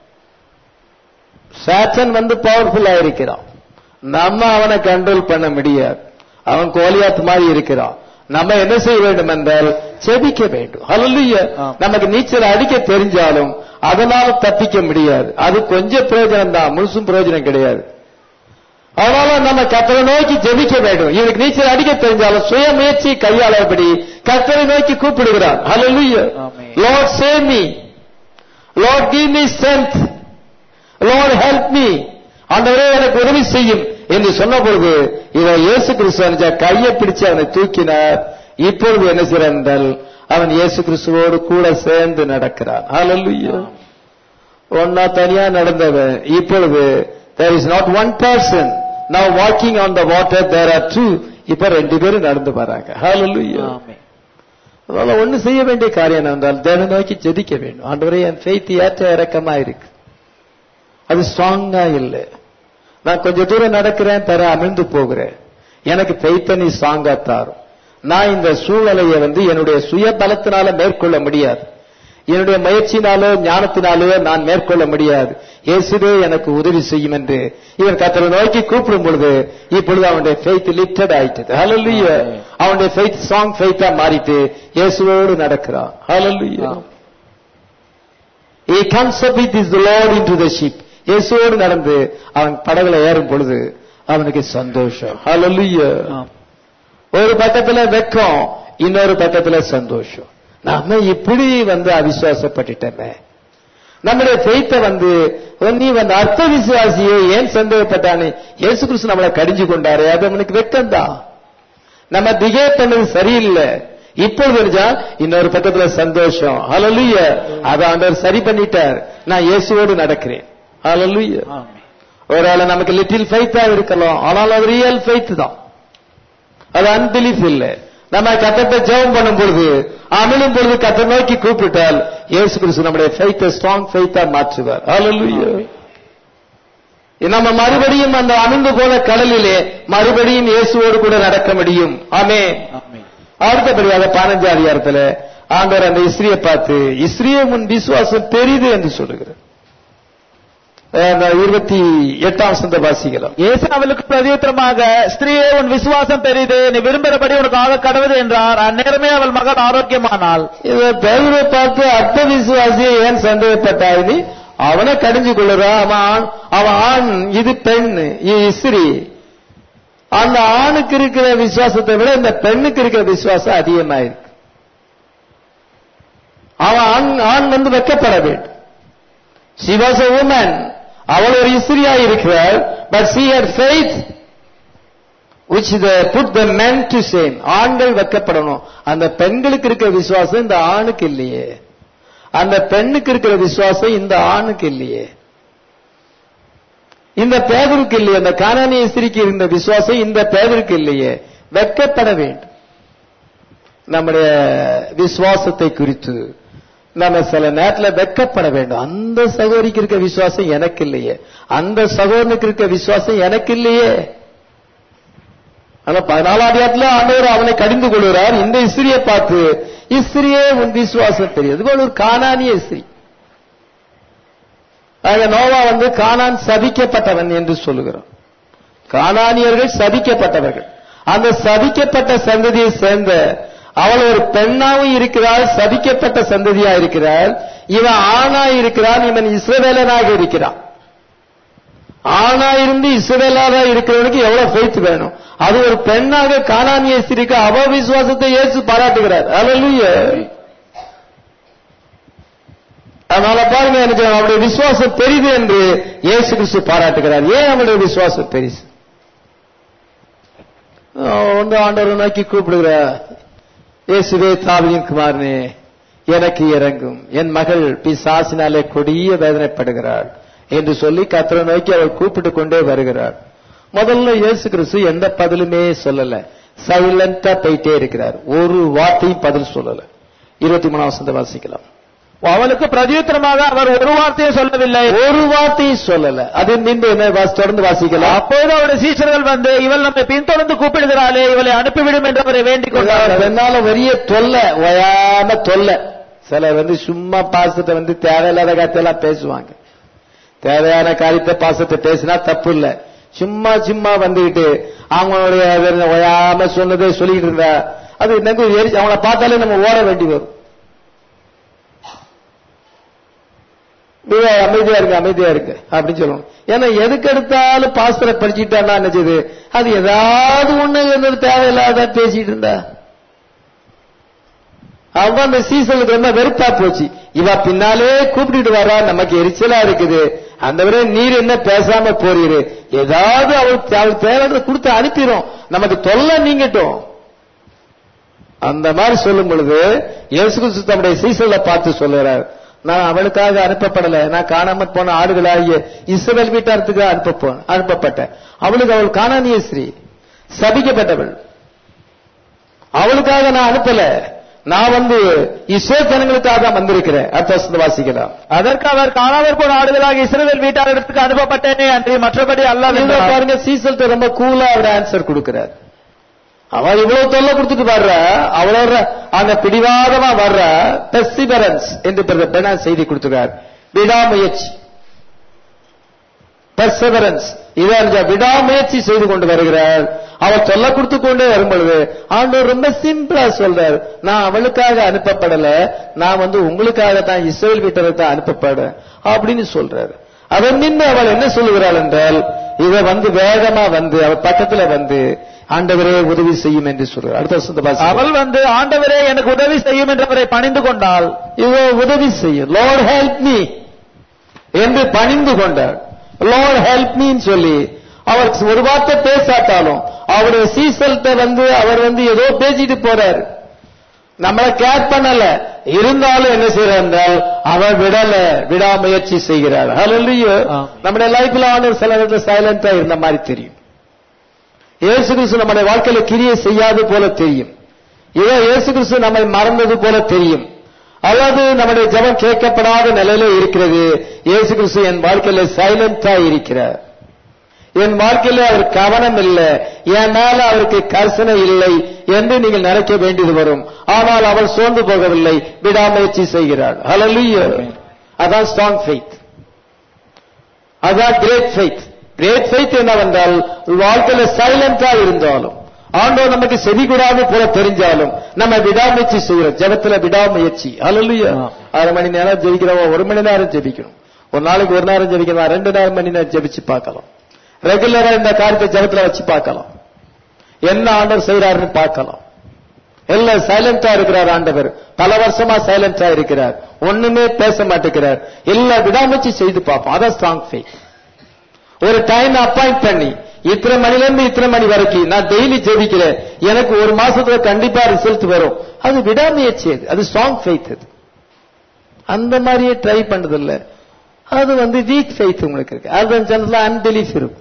சாத்தன் வந்து பவர்ஃபுல்லா இருக்கிறான் நம்ம அவனை கண்ட்ரோல் பண்ண முடியாது அவன் கோலியாத் மாதிரி இருக்கிறான் நம்ம என்ன செய்ய வேண்டும் என்றால் செபிக்க வேண்டும் ஹalleluya ஆம். நமக்கு நீச்சல் அடிக்க தெரிஞ்சாலும் அதனால தப்பிக்க முடியாது அது கொஞ்சம் பிரயோஜனம் தான் முழுசும் பிரயோஜனம் கிடையாது அதனால நம்ம கத்தரை நோக்கி ஜெபிக்க வேண்டும் இவனுக்கு நீச்சல் அடிக்க தெரிஞ்சாலும் சுய முயற்சி கையாளபடி கத்தரை நோக்கி கூப்பிடுகிறான் hallelujah amen. Lord save me Lord give me strength Lord help me ஆண்டவரே எனக்கு உதவி செய்யும் என்று சொன்ன பொழுது இதை இயேசு கிறிஸ்து கையை பிடிச்சு அவனை தூக்கினார் இப்பொழுது என்ன செய்கிறான் என்றால் அவன் இயேசு கிறிஸ்துவோடு கூட சேர்ந்து நடக்கிறான் ஹalleluya ஒன்னா தனியா நடந்தவன் இப்பொழுது there is not one person now walking on the water there are two இப்ப ரெண்டு பேரும் நடந்து வராங்க ஹalleluya ஆமென். அதனால ஒண்ணு செய்ய வேண்டிய காரியம் என்றால் தேவனை நோக்கி ஜெபிக்க வேண்டும் ஆண்டவரே என் ஃபெய்த் ஏற்ற இறக்கமா இருக்கு அது ஸ்ட்ராங்கா இல்லை நான் கொஞ்ச தூரம் நடக்கிறேன் தர அமிழ்ந்து போகிறேன் எனக்கு ஃபெய்த்த நீ ஸ்ட்ராங்கா தாரும் நான் இந்த சூழ்நிலையை வந்து என்னுடைய சுய பலத்தினால மேற்கொள்ள முடியாது என்னுடைய முயற்சினாலோ ஞானத்தினாலோ நான் மேற்கொள்ள முடியாது இயேசுவே எனக்கு உதவி செய்யும் என்று இவன் கத்தரை நோக்கி கூப்பிடும் பொழுது இப்பொழுது அவனுடைய ஃபெய்த் லிப்டட் ஆயிட்டது ஹalleluya அவனுடைய ஃபெய்த் ஸ்ட்ராங் ஃபெய்த்தா மாறிட்டு இயேசுவோடு நடக்கிறான் ஹalleluya ஆம். he comes up with his lord into the ship இயேசுவோடு நடந்து அவன் படகுல ஏறும் பொழுது அவனுக்கு சந்தோஷம் ஹalleluya ஆம். ஒரு பக்கத்துல வெக்கம் இன்னொரு பக்கத்துல சந்தோஷம் நாம இப்படி வந்து அவிசுவாசப்பட்டுட்டோமே நம்முடைய ஃபெய்த்த வந்து நீ வந்து அர்த்த விசுவாசியை ஏன் சந்தேகப்பட்டானே இயேசு கிறிஸ்து நம்மளை கடிஞ்சு கொண்டாரு அது அவனுக்கு வெக்கம் தான் நம்ம பிஹேவ் பண்ணது சரியில்லை இப்பொழுது தெரிஞ்சா இன்னொரு பக்கத்துல சந்தோஷம் ஹalleluya அத ஆண்டவர் சரி பண்ணிட்டார் நான் இயேசுவோடு நடக்கிறேன் ஹalleluya ஆமென். ஒருவேளை நமக்கு லிட்டில் ஃபெய்த்தா இருக்கலாம் ஆனால் அது ரியல் ஃபெய்த் தான் அது அன்பிலீஃப் இல்லை நம்ம கத்தத்தை ஜெபம் பண்ணும் பொழுது அமிழும் பொழுது கத்தை நோக்கி கூப்பிட்டால் இயேசு கிறிஸ்து நம்முடைய ஃபெய்த்தை ஸ்ட்ராங் ஃபெய்த்தா மாற்றுவார் ஹalleluya நம்ம மறுபடியும் அந்த அமிழ்ந்து போன கடலிலே மறுபடியும் இயேசுவோடு கூட நடக்க முடியும் ஆமே ஆமென். அடுத்தபடியாக பதினஞ்சு அதிகாரத்துல ஆண்டவர் அந்த இஸ்ரியை பார்த்து இஸ்ரிய முன் விசுவாசம் பெரிது என்று சொல்லுகிறார் அஹ், இருபத்தி எட்டாம் சந்த வாசிக்கலாம் இயேசு அவளுக்கு பிரதியுத்தரமாக ஸ்திரீயே உன் விசுவாசம் பெரிது நீ விரும்புகிறபடி உனக்கு ஆக கடவுது என்றார் அந்நேரமே அவள் மகள் ஆரோக்கியமானாள் இத பேதுரை பார்த்து அற்ப விசுவாசியை ஏன் சந்தேகப்பட்டாய் நீ அவனை கடிஞ்சு கொள்ளுறா அவன் ஆண் அவன் ஆண் இது பெண் இது இஸ்ரீ அந்த ஆணுக்கு இருக்கிற விசுவாசத்தை விட இந்த பெண்ணுக்கு இருக்கிற விசுவாசம் அதிகமாயிருக்கு அவன் ஆண் ஆண் வந்து வெக்கப்பட வேண்டும் she was a woman அவள் ஒரு இஸ்ரியா இருக்கிறாள் but she had faith which the put the men to shame ஆண்கள் வெக்கப்படணும் அந்த பெண்களுக்கு இருக்கிற விசுவாசம் இந்த ஆணுக்கு இல்லையே அந்த பெண்ணுக்கு இருக்கிற விசுவாசம் இந்த ஆணுக்கு இல்லையே இந்த பேதருக்கு இல்லையே அந்த கானானிய ஸ்திரிக்கு இருந்த விசுவாசம் இந்த பேதருக்கு இல்லையே வெக்கப்பட வேண்டும் நம்முடைய விசுவாசத்தை குறித்து நம்ம சில நேரத்துல வெக்கப்பட வேண்டும் அந்த சகோதரிக்கு இருக்க விசுவாசம் எனக்கு இல்லையே அந்த சகோதரனுக்கு இருக்க விசுவாசம் எனக்கு இல்லையே ஆனா பதினாலாம் அதிகாரத்துல ஆண்டவர் அவனை கடிந்து கொள்கிறார் இந்த இஸ்திரியை பார்த்து இஸ்திரியே உன் விசுவாசம் தெரியும் இது போல ஒரு கானானிய இஸ்திரி ஆக நோவா வந்து கானான் சபிக்கப்பட்டவன் என்று சொல்லுகிறோம் கானானியர்கள் சபிக்கப்பட்டவர்கள் அந்த சபிக்கப்பட்ட சந்ததியை சேர்ந்த அவள் ஒரு பெண்ணாவும் இருக்கிறாள் சபிக்கப்பட்ட சந்ததியா இருக்கிறாள் இவன் ஆணா இருக்கிறான் இவன் இஸ்ரவேலனாக இருக்கிறான் ஆணா இருந்து இஸ்ரவேலாக இருக்கிறவனுக்கு எவ்வளவு ஃபெய்த் வேணும் அது ஒரு பெண்ணாக காணானிய ஸ்திரிக்கு அவ விசுவாசத்தை இயேசு பாராட்டுகிறார் அல்லேலூயா அதனால பாருங்க எனக்கு அவருடைய விசுவாசம் பெரிது என்று இயேசு கிறிஸ்து பாராட்டுகிறார் ஏன் அவருடைய விசுவாசம் பெரிசு அவன் வந்து ஆண்டவரை நோக்கி கூப்பிடுகிறார் இயேசுவே தாவியின் குமாரனே எனக்கு இறங்கும் என் மகள் பிசாசினாலே கொடிய வேதனைப்படுகிறாள் என்று சொல்லி கத்தரை நோக்கி அவள் கூப்பிட்டு கொண்டே வருகிறாள் முதல்ல இயேசு கிறிஸ்து எந்த பதிலுமே சொல்லல சைலண்டா போயிட்டே இருக்கிறார் ஒரு வார்த்தையும் பதில் சொல்லல இருபத்தி மூணாம் வசந்த வாசிக்கலாம் அவளுக்கு பிரதியுத்தரமாக அவர் ஒரு வார்த்தையை சொல்லவில்லை ஒரு வார்த்தையும் சொல்லல அது மீண்டும் என்ன வாசி- தொடர்ந்து வாசிக்கலாம் அப்போது அவருடைய சீஷர்கள் வந்து இவள் நம்மை பின்தொடர்ந்து கூப்பிடுகிறாளே இவளை அனுப்பிவிடும் என்று அவரை வேண்டிக் கொண்டார்கள் என்னால பெரிய தொல்லை ஓயாம தொல்லை சிலர் வந்து சும்மா பாசத்தை வந்து தேவையில்லாத காரியத்தெல்லாம் பேசுவாங்க தேவையான காரியத்தை பாசத்தை பேசினா தப்பு இல்ல சும்மா சும்மா வந்துகிட்டு அவங்களுடைய வெறும் ஓயாம சொன்னதை சொல்லிட்டு இருந்தா அது எனக்கு எரி- அவங்கள பார்த்தாலே நம்ம ஓட வேண்டி வரும் நீங்க அமைதியா இருக்கு அமைதியா இருக்கு அப்படின்னு சொல்லணும் ஏன்னா எதுக்கு எடுத்தாலும் பாஸ்தரை படிச்சுட்டான்னா நினைச்சது அது ஏதாவது ஒண்ணு என்னது தேவையில்லாத பேசிட்டு இருந்தா அவங்க அந்த சீசனுக்கு ரொம்ப வெறுப்பா போச்சு இவ பின்னாலே கூப்பிட்டுட்டு வரா நமக்கு எரிச்சலா இருக்குது அந்த விட நீர் என்ன பேசாம போறீரு ஏதாவது அவளுக்கு அவளுக்கு தேவையானதை கொடுத்து அனுப்பிடும் நமக்கு தொல்லை நீங்கட்டும் அந்த மாதிரி சொல்லும் பொழுது இயேசு கிறிஸ்து தம்முடைய சீசல்ல பார்த்து சொல்லுறார் நான் அவளுக்காக அனுப்பப்படல நான் காணாம போன ஆடுகளாகிய இஸ்ரவேல் வீட்டாரத்துக்கு அனுப்ப போ- அனுப்பப்பட்டேன் அவளுக்கு அவள் காணானிய ஸ்ரீ சபிக்கப்பட்டவள் அவளுக்காக நான் அனுப்பல நான் வந்து இஸ்ரேல் ஜனங்களுக்காக தான் வந்திருக்கிறேன் அடுத்த வசனத்தை வாசிக்கலாம் அதற்கு அவர் காணாமற் போன ஆடுகளாக இஸ்ரவேல் வீட்டாரிடத்துக்கு அனுப்பப்பட்டேனே அன்றி மற்றபடி அல்ல இவங்க பாருங்க சீசல்ட்ட ரொம்ப கூலா அவர் ஆன்சர் கொடுக்கிறார் அவன் இவ்வளவு தொல்லை கொடுத்துட்டு வர்ற அவளோட அந்த பிடிவாதமா வர்ற பெர்சிபரன்ஸ் என்று பிறகு பெண்ணா செய்தி கொடுத்துருக்கார் விடாமுயற்சி பெர்செவரன்ஸ் இதான் விடாமுயற்சி செய்து கொண்டு வருகிறார் அவள் சொல்ல கொடுத்து கொண்டே வரும் பொழுது ஆண்டவர் ரொம்ப சிம்பிளா சொல்றார் நான் அவளுக்காக அனுப்பப்படல நான் வந்து உங்களுக்காக தான் இஸ்ரேல் வீட்டரை தான் அனுப்பப்பட அப்படின்னு சொல்றாரு அதன் நின்று அவள் என்ன சொல்லுகிறாள் என்றால் இவ வந்து வேகமா வந்து அவள் பக்கத்துல வந்து ஆண்டவரே உதவி செய்யும் என்று சொல்றார் அடுத்த வருஷத்தை வாசிக்கலாம். அவள் வந்து ஆண்டவரே எனக்கு உதவி செய்யும் என்று அவரை பணிந்து கொண்டாள் இவ உதவி செய்யும் லார்ட் ஹெல்ப் மீ என்று பணிந்து கொண்டார் லார்ட் ஹெல்ப் மீன்னு சொல்லி அவர் ஒரு வார்த்தை பேசாட்டாலும் அவருடைய சீசல்கிட்ட வந்து அவர் வந்து ஏதோ பேசிட்டு போறாரு நம்மள கேர் பண்ணல இருந்தாலும் என்ன செய்யறார் என்றால் அவர் விடல விடாமுயற்சி செய்கிறார் ஹalleluya ஆம். நம்முடைய லைஃப்ல ஆனவர் சில நேரத்துல சைலண்டா இருந்த மாதிரி தெரியும் இயேசு கிறிஸ்து நம்முடைய வாழ்க்கையில கிரியை செய்யாது போல தெரியும் இதோ இயேசு கிறிஸ்து நம்மை மறந்தது போல தெரியும் அல்லது நம்முடைய ஜெபம் கேட்கப்படாத நிலையில இருக்கிறது இயேசு கிறிஸ்து என் வாழ்க்கையில சைலண்டா இருக்கிறார் என் வாழ்க்கையில அவர் கவனம் இல்லை என் மேல அவருக்கு கர்சனை இல்லை என்று நீங்கள் நினைக்க வேண்டியது வரும் ஆனால் அவள் சோர்ந்து போகவில்லை விடாமுயற்சி செய்கிறாள் ஹalleluya அதான் ஸ்ட்ராங் ஃபெய்த் அதான் கிரேட் ஃபெய்த் கிரேட் ஃபெய்த் என்னவென்றால் வாழ்க்கையில சைலண்டா இருந்தாலும் ஆண்டவர் நமக்கு செவி கூடாது போல தெரிஞ்சாலும் நம்ம விடாமுயற்சி செய்யறோம் ஜெபத்துல விடாமுயற்சி அல்லையா அரை மணி நேரம் ஜெபிக்கிறவங்க ஒரு மணி நேரம் ஜெபிக்கணும் ஒரு நாளைக்கு ஒரு நேரம் ஜெபிக்கலாம் ரெண்டு நேரம் மணி நேரம் ஜெபிச்சு பார்க்கலாம் ரெகுலரா இந்த காரியத்தை ஜெபத்துல வச்சு பார்க்கலாம் என்ன ஆண்டவர் செய்யறாருன்னு பார்க்கலாம் எல்லாம் சைலண்டா இருக்கிறார் ஆண்டவர் பல வருஷமா சைலண்டா இருக்கிறார் ஒண்ணுமே பேச மாட்டேங்கிறார் எல்லாம் விடாமுயற்சி செய்து பார்ப்போம் அதான் ஸ்ட்ராங் ஃபெய்த் ஒரு டைம் அப்பாயிண்ட் பண்ணி இத்தனை மணில இருந்து இத்தனை மணி வரைக்கும் நான் டெய்லி ஜெபிக்கிறேன் எனக்கு ஒரு மாசத்துல கண்டிப்பா ரிசல்ட் வரும் அது விடாமுயற்சி அது அது ஸ்ட்ராங் ஃபெய்த் அது அந்த மாதிரியே ட்ரை பண்றது இல்ல அது வந்து வீக் ஃபெய்த் உங்களுக்கு இருக்கு அது ஜனத்துல அன்பிலீஃப் இருக்கும்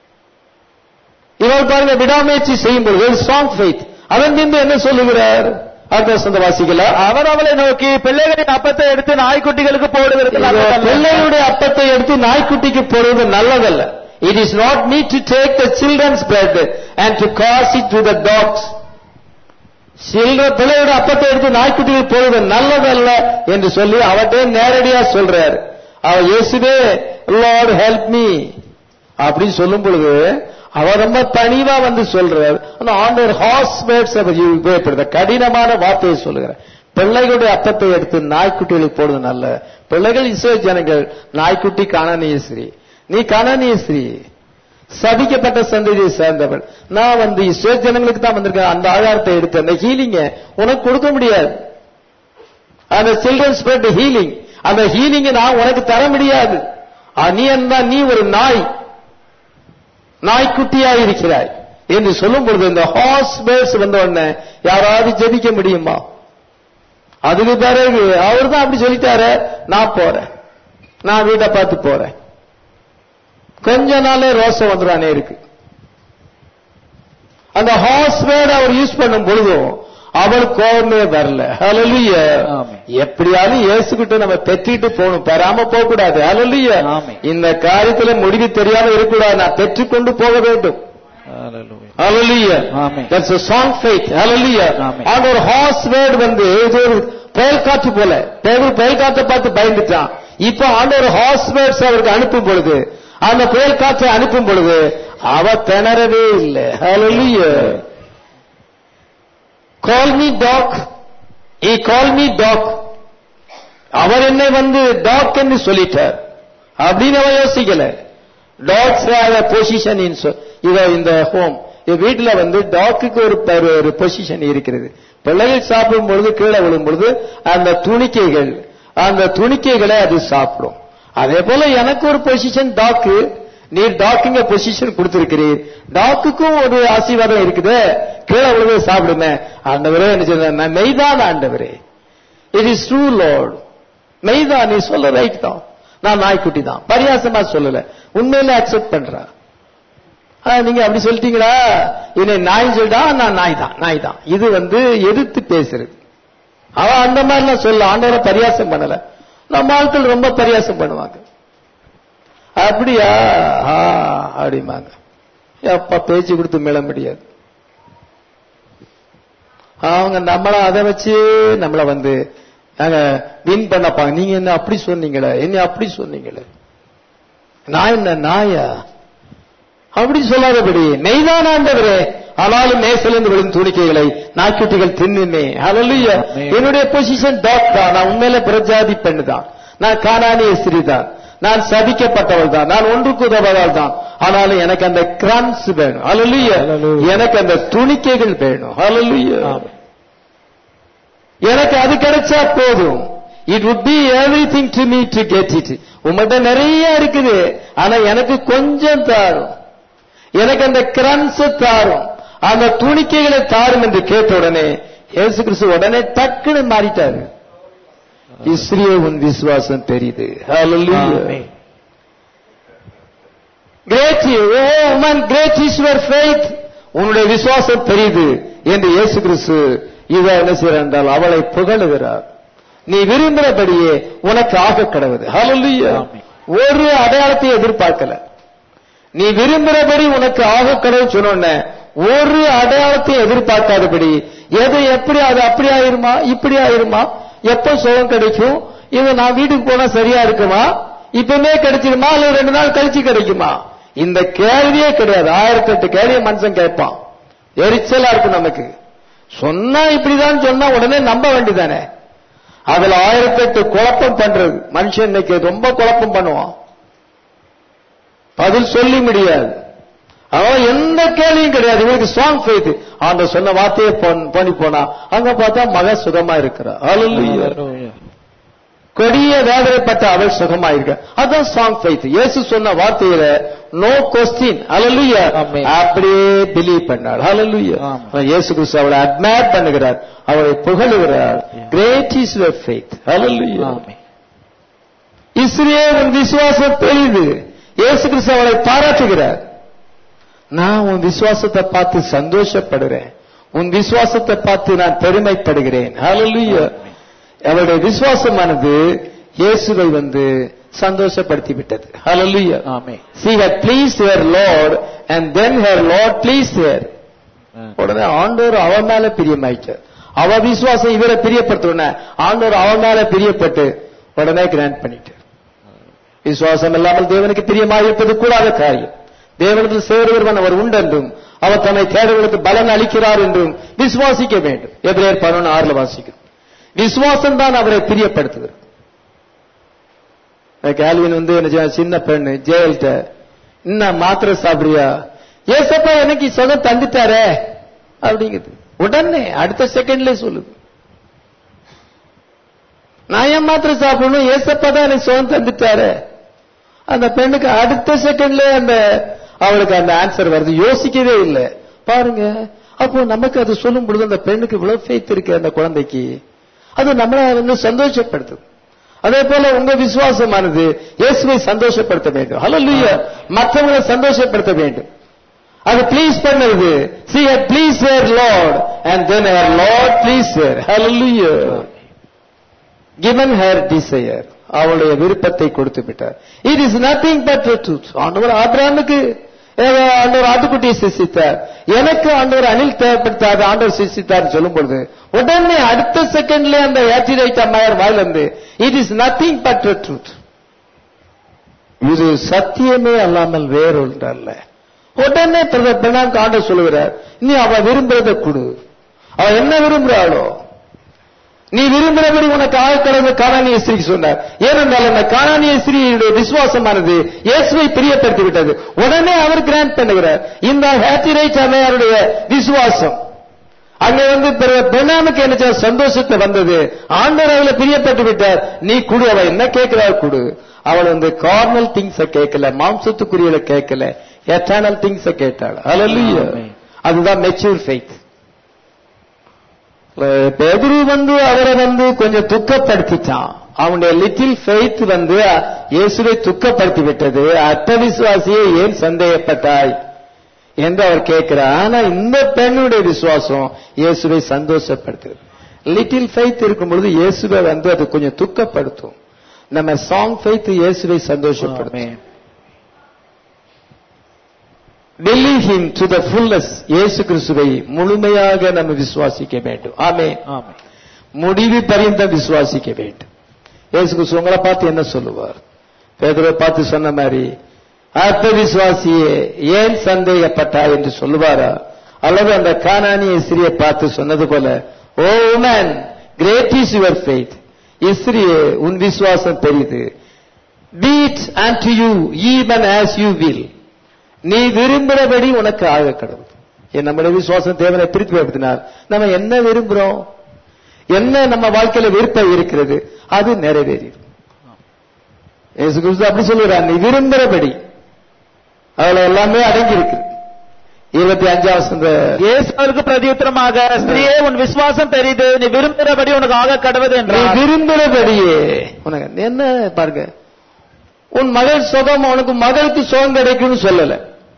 இவர் பாருங்க விடாமுயற்சி செய்யும் பொழுது ஸ்ட்ராங் ஃபெய்த் அவன் நின்று என்ன சொல்லுகிறார் அடுத்த சொந்த வாசிக்கல அவர் அவளை நோக்கி பிள்ளைகளின் அப்பத்தை எடுத்து நாய்க்குட்டிகளுக்கு போடுவது நல்லதல்ல." பிள்ளைகளுடைய அப்பத்தை எடுத்து நாய்க்குட்டிக்கு போடுவது நல்லதல்ல it is not meet to take the children's bread and to cast it to the dogs சில்ற பிள்ளையோட அப்பத்தை எடுத்து நாய்க்குட்டிக்கு போடுவது நல்லதல்ல என்று சொல்லி அவர்கிட்ட நேரடியா சொல்றாரு அவ இயேசுவே லார்ட் ஹெல்ப் மீ அப்படின்னு சொல்லும் பொழுது அவர் ரொம்ப பணிவா வந்து சொல்றார் அந்த ஆண்டவர் ஹார்ஸ் வேர்ட்ஸ் அவர் உபயோகப்படுத்த கடினமான வார்த்தையை சொல்லுகிறார் பிள்ளைகளுடைய அப்பத்தை எடுத்து நாய்க்குட்டிகளுக்கு போடுவது நல்ல பிள்ளைகள் இஸ்ரோ ஜனங்கள் நாய்க்குட்டி காணானிய ஸ்ரீ நீ காணானிய ஸ்ரீ சபிக்கப்பட்ட சந்ததியை சேர்ந்தவள் நான் வந்து இஸ்ரோ ஜனங்களுக்கு தான் வந்திருக்கேன் அந்த ஆதாரத்தை எடுத்து அந்த ஹீலிங்க உனக்கு கொடுக்க முடியாது அந்த சில்ட்ரன்ஸ் ஸ்பிரிட் ஹீலிங் அந்த ஹீலிங்க நான் உனக்கு தர முடியாது ஆ, நீ என்ன நீ ஒரு நாய் நாய்க்குட்டியா இருக்கிறாய் என்று சொல்லும் பொழுது இந்த ஹார்ஸ் பேர்ஸ் வந்த உடனே யாராவது ஜெபிக்க முடியுமா அதுக்கு பிறகு அவர் தான் அப்படி சொல்லிட்டாரு நான் போறேன் நான் வீட்டை பார்த்து போறேன் கொஞ்ச நாளே ரோசம் வந்துடும் இருக்கு அந்த ஹார்ஸ் வேர்ட் அவர் யூஸ் பண்ணும் பொழுதும் அவர் கோபமே வரல ஹalleluya ஆமென். எப்படியாவது இயேசுகிட்ட நம்ம பெற்றிட்டு போகணும் பெறாம போக கூடாது ஹalleluya ஆமென். இந்த காரியத்துல முடிவு தெரியாம இருக்கக்கூடாது நான் பெற்றுக்கொண்டு போக வேண்டும் Hallelujah. Amen. That's a strong faith. Hallelujah. Amen. அந்த ஒரு ஹார்ஸ் வேர்டு வந்து இது ஒரு புயல் காற்று போல பேர் புயல் காற்றை பார்த்து பயந்துட்டான் இப்போ ஆண்டவர் ஹார்ஸ் வேர்ட்ஸ் அவருக்கு அனுப்பும் பொழுது அந்த புயல் காற்றை அனுப்பும் பொழுது அவ திணறவே இல்லை Hallelujah. Call me dog. He call me dog. அவர் என்னை வந்து டாக் என்று சொல்லிட்டார் அப்படின்னு அவன் யோசிக்கல டாக்ஸ் ஹேவ் பொசிஷன் இன் இத இந்த ஹோம் வீட்டுல வந்து டாக்குக்கு ஒரு ப- ஒரு பொசிஷன் இருக்கிறது பிள்ளைகள் சாப்பிடும் பொழுது கீழே விழும் பொழுது அந்த துணிக்கைகள் அந்த துணிக்கைகளை அது சாப்பிடும் அதே போல எனக்கு ஒரு பொசிஷன் டாக்கு நீர் டாக்குங்க பொசிஷன் கொடுத்திருக்கிறீர் டாக்குக்கும் ஒரு ஆசீர்வாதம் இருக்குது கீழே விழுந்து சாப்பிடுமே ஆண்டவரே என்ன சொல்ற மெய்தான் ஆண்டவரே இட் இஸ் ட்ரூ லார்ட் மெய்தான் நீ சொல்ல ரைட் தான் நான் நாய்க்குட்டி தான் பரியாசமா சொல்லல உண்மையில அக்செப்ட் பண்றா ஆ, நீங்க அப்படி சொல்லிட்டீங்களா என்னை நாய் சொல்லிட்டா நான் நாய் தான் நாய் தான் இது வந்து எதிர்த்து பேசுறது அவன் அந்த மாதிரிலாம் சொல்ல ஆண்டவரை பரியாசம் பண்ணல நம்ம ஆட்கள் ரொம்ப பரியாசம் பண்ணுவாங்க அப்படியா ஆ அப்படிம்பாங்க எப்ப பேச்சு கொடுத்து மீள முடியாது அவங்க நம்மள அதை வச்சு நம்மள வந்து நாங்க வின் பண்ணப்பாங்க நீங்க என்ன அப்படி சொன்னீங்களே என்ன அப்படி சொன்னீங்களே நான் என்ன நாயா அப்படி சொல்லாதபடி நெய்தான் ஆண்டவரே ஆனாலும் மேசிலிருந்து விழும் துணிக்கைகளை நாய்க்குட்டிகள் தின்னுமே ஹalleluya Amen. என்னுடைய பொசிஷன் டாக் தான் நான் உண்மையில பிரஜாதி பெண் தான் நான் காணானிய ஸ்திரீ தான் நான் சபிக்கப்பட்டவள் தான் நான் ஒன்றுக்கு உதவாதால் தான் ஆனாலும் எனக்கு அந்த கிரான்ஸ் வேணும் ஹalleluya Hallelujah. எனக்கு அந்த துணிக்கைகள் வேணும் ஹalleluya Amen. எனக்கு அது கிடைச்சா போதும் it would be everything to me to get it உங்கள்கிட்ட நிறைய இருக்குது ஆனா எனக்கு கொஞ்சம் தாரும் எனக்கு அந்த கிரன்ஸ் தாரும் அந்த துணிக்கைகளை தாரும் என்று கேட்ட உடனே இயேசு கிறிஸ்து உடனே டக்குன்னு மாறிட்டாரு இஸ்ரீய உன் விசுவாசம் பெரிது Hallelujah. Amen. Great O woman great is your faith உன்னுடைய விசுவாசம் பெரியது என்று இயேசு கிறிஸ்து இவ என்ன செய்கிறார் என்றால் அவளை புகழுகிறார் நீ விரும்பினபடியே உனக்கு ஆக கடவுது ஹalleluya ஆமென். ஒரு அடையாளத்தை எதிர்பார்க்கல நீ விரும்புகிறபடி உனக்கு ஆக கடவுள் சொன்ன ஒரு அடையாளத்தை எதிர்பார்க்காதபடி எது எப்படி அது அப்படி ஆயிருமா இப்படி ஆயிருமா எப்ப சுகம் கிடைக்கும் இது நான் வீட்டுக்கு போனா சரியா இருக்குமா இப்பவுமே கிடைச்சிருமா அல்லது ரெண்டு நாள் கழிச்சு கிடைக்குமா இந்த கேள்வியே கிடையாது ஆயிரத்தி எட்டு கேள்வியை மனுஷன் கேட்பான் எரிச்சலா இருக்கும் நமக்கு சொன்னா இப்படிதான் சொன்னா உடனே நம்ப வேண்டியதானே அதுல ஆயிரத்தி எட்டு குழப்பம் பண்றது மனுஷன் இன்னைக்கு ரொம்ப குழப்பம் பண்ணுவான் பதில் சொல்லி முடியாது அவன் எந்த கேள்வியும் கிடையாது இவனுக்கு ஸ்ட்ராங் ஃபெய்த் ஆண்ட சொன்ன வார்த்தையை போன்- பண்ணி போனா அங்க பார்த்தா மக சுகமா இருக்கிறா Hallelujah. கொடிய வேதனைப்பட்ட அவள் சுகமா இருக்க அதான் ஸ்ட்ராங் ஃபெய்த் இயேசு சொன்ன வார்த்தையில நோ கொஸ்டின் ஹalleluya Amen. அப்படியே பிலீவ் பண்ணாள் ஹalleluya Amen. இயேசு கிறிஸ்து அவளை அட்மையர் பண்ணுகிறார் அவளை புகழுகிறார் great is your faith hallelujah amen. இஸ்ரே உன் விசுவாசம் பெரிது இயேசு கிறிஸ்து அவளை பாராட்டுகிறார் நான் உன் விசுவாசத்தை பார்த்து சந்தோஷப்படுறேன் உன் விசுவாசத்தை பார்த்து நான் பெருமைப்படுகிறேன் ஹalleluya அவளுடைய விசுவாசமானது இயேசுவை வந்து சந்தோஷப்படுத்தி விட்டது ஹalleluya ஆமென். she had pleased her lord and then her lord pleased her உடனே ஆண்டவர் அவ மேல பிரியமாயிட்டார் அவ விசுவாசம் இவரை பிரியப்படுத்த ஆண்டவர் அவ மேல பிரியப்பட்டு உடனே கிராண்ட் பண்ணிட்டார் விசுவாசம் இல்லாமல் தேவனுக்கு பிரியமாயிருப்பது கூடாத காரியம் தேவனத்தில் சேருகிறவன் அவர் உண்டென்றும் அவர் தன்னை தேடுவதற்கு பலன் அளிக்கிறார் என்றும் விசுவாசிக்க வேண்டும் எபிரேயர் பதினொன்று ஆறுல வாசிக்கிறோம் விசுவாசம் தான் அவரை பிரியப்படுத்துகிறது கேல்வின் வந்து என்ன செய்வான், சின்ன பெண்ணு ஜெயல்கிட்ட இன்னும் மாத்திரை சாப்பிடுறியா ஏசப்பா எனக்கு சுகம் தந்துட்டாரே அப்படிங்குது உடனே அடுத்த செகண்ட்ல சொல்லுது நான் ஏன் மாத்திரை சாப்பிடணும் ஏசப்பா தான் எனக்கு சுகம் தந்துட்டாரே அந்த பெண்ணுக்கு அடுத்த செகண்ட்ல அந்த அவளுக்கு அந்த ஆன்சர் வருது யோசிக்கவே இல்லை பாருங்க அப்போ நமக்கு அது சொல்லும் பொழுது அந்த பெண்ணுக்கு இவ்வளவு ஃபெய்த் இருக்கு அந்த குழந்தைக்கு அது நம்மள இன்னும் சந்தோஷப்படுத்துது அதே போல உங்க விசுவாசமானது இயேசுவை சந்தோஷப்படுத்த வேண்டும் ஹalleluya மற்றவங்களை சந்தோஷப்படுத்த வேண்டும் அது ப்ளீஸ் பண்ணுது see had please her lord and then her lord please her hallelujah given her desire அவளுடைய விருப்பத்தை கொடுத்து விட்டார் it is nothing but the truth ஆண்டவர் ஆபிரகாமுக்கு ஏதோ ஆண்டவர் ஆட்டுக்குட்டியை சிசித்தார் எனக்கு ஆண்டவர் அணில் தேவைப்படுத்தாது ஆண்டவர் சிசித்தார் சொல்லும் பொழுது உடனே அடுத்த செகண்ட்ல அந்த ஏற்றிரைட் அம்மையார் வாயிலிருந்து it is nothing but the truth இது சத்தியமே அல்லாமல் வேறொன்று அல்ல உடனே பிரதர் பிரணாம் ஆண்டவர் சொல்லுகிறார் நீ அவ விரும்புறதை கொடு அவ என்ன விரும்புறாளோ நீ விரும்புகிறபடி உனக்கு ஆகக்கடந்த காணானிய ஸ்திரிக்கு சொன்னார் ஏனென்றால் அந்த காணானிய ஸ்திரியுடைய விசுவாசமானது இயேசுவை பிரியப்படுத்தி விட்டது உடனே அவர் கிராண்ட் பண்ணுகிறார் இந்த ஹேத்திரைட் அம்மையாருடைய விசுவாசம் அங்க வந்து பெண்ணாமுக்கு என்ன செய்ய சந்தோஷத்தை வந்தது ஆண்டவர் அவளை பிரியப்பட்டு விட்டார் நீ குடு அவ என்ன கேட்கிறாள் குடு அவள் வந்து கார்னல் திங்ஸ கேட்கல மாம்சத்துக்குரியல கேட்கல எட்டர்னல் திங்ஸ கேட்டாள் ஹalleluya Amen. அதுதான் மெச்சூர் ஃபெய்த் பெதுரு வந்து அவரை வந்து கொஞ்சம் துக்கப்படுத்திட்டான் அவனுடைய லிட்டில் ஃபெய்த் வந்து இயேசுவை துக்கப்படுத்தி விட்டது அத்த விசுவாசியை ஏன் சந்தேகப்பட்டாய் என்று அவர் கேட்கிறார் ஆனா இந்த பெண்ணுடைய விசுவாசம் இயேசுவை சந்தோஷப்படுத்துது லிட்டில் ஃபெய்த் இருக்கும் பொழுது இயேசுவை வந்து அது கொஞ்சம் துக்கப்படுத்தும் நம்ம சாங் ஃபெய்த் இயேசுவை சந்தோஷப்படுத்தும் amen. Believe him to the fullest இயேசு கிறிஸ்துவை முழுமையாக நம்ம விசுவாசிக்க வேண்டும் ஆமே ஆமென். முடிவு பரியந்தம் விசுவாசிக்க வேண்டும் இயேசு கிறிஸ்து உங்களை பார்த்து என்ன சொல்லுவார் பேதுரை பார்த்து சொன்ன மாதிரி அற்ப விசுவாசியே ஏன் சந்தேகப்பட்டாய் என்று சொல்லுவாரா அல்லது அந்த கானானிய இஸ்ரியை பார்த்து சொன்னது போல O woman great is your faith இஸ்ரியே உன் விசுவாசம் பெரிது be it unto you even as you will நீ விரும்புகிறபடி உனக்கு ஆக கடவுள் என் நம்முடைய விசுவாசம் தேவனை பிரித்து வைப்பதினால் நம்ம என்ன விரும்புறோம் என்ன நம்ம வாழ்க்கையில விருப்பம் இருக்கிறது அது நிறைவேறிடும் இயேசு கிறிஸ்து அப்படி சொல்லுறார் நீ விரும்புகிறபடி அதுல எல்லாமே அடங்கி இருக்கு இருபத்தி அஞ்சாவது இயேசு அவருக்கு பிரதியுத்தரமாக ஸ்திரியே உன் விசுவாசம் பெரிது நீ விரும்புகிறபடி உனக்கு ஆக கடவுது நீ என்றார் விரும்புகிறபடியே உனக்கு என்ன பாருங்க உன் மகள் சுகம் உனக்கு மகளுக்கு சுகம் கிடைக்கும்னு சொல்லல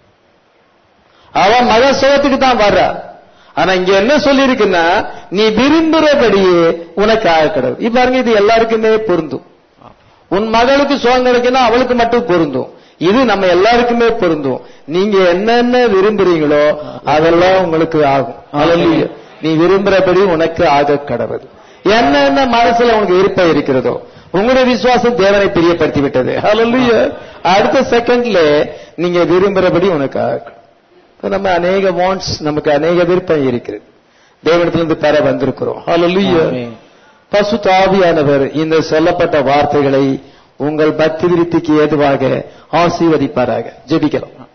அவன் மகள் சுகத்துக்கு தான் வர்றா ஆனா இங்க என்ன சொல்லியிருக்குன்னா நீ விரும்புகிறபடியே உனக்கு ஆக கடவுள் இப்ப பாருங்க இது எல்லாருக்குமே பொருந்தும் உன் மகளுக்கு சுகம் கிடைக்குன்னா அவளுக்கு மட்டும் பொருந்தும் இது நம்ம எல்லாருக்குமே பொருந்தும் நீங்க என்னென்ன விரும்புறீங்களோ அதெல்லாம் உங்களுக்கு ஆகும் Hallelujah. நீ விரும்புறபடி உனக்கு ஆக கடவுள் என்னென்ன மனசுல உனக்கு விருப்பம் இருக்கிறதோ உங்களுடைய விசுவாசம் தேவனை பிரியப்படுத்தி விட்டது ஹalleluya அடுத்த செகண்ட்ல நீங்க விரும்புறபடி உனக்கு ஆகும் இப்ப நம்ம அநேக வாண்ட்ஸ் நமக்கு அநேக விருப்பம் இருக்கிறது தேவனத்திலிருந்து பெற வந்திருக்கிறோம் ஹalleluya ஆமென். பசுத்த ஆவியானவர் இந்த சொல்லப்பட்ட வார்த்தைகளை உங்கள் பக்தி விருத்திக்கு ஏதுவாக ஆசீர்வதிப்பாராக ஜெபிக்கலாம்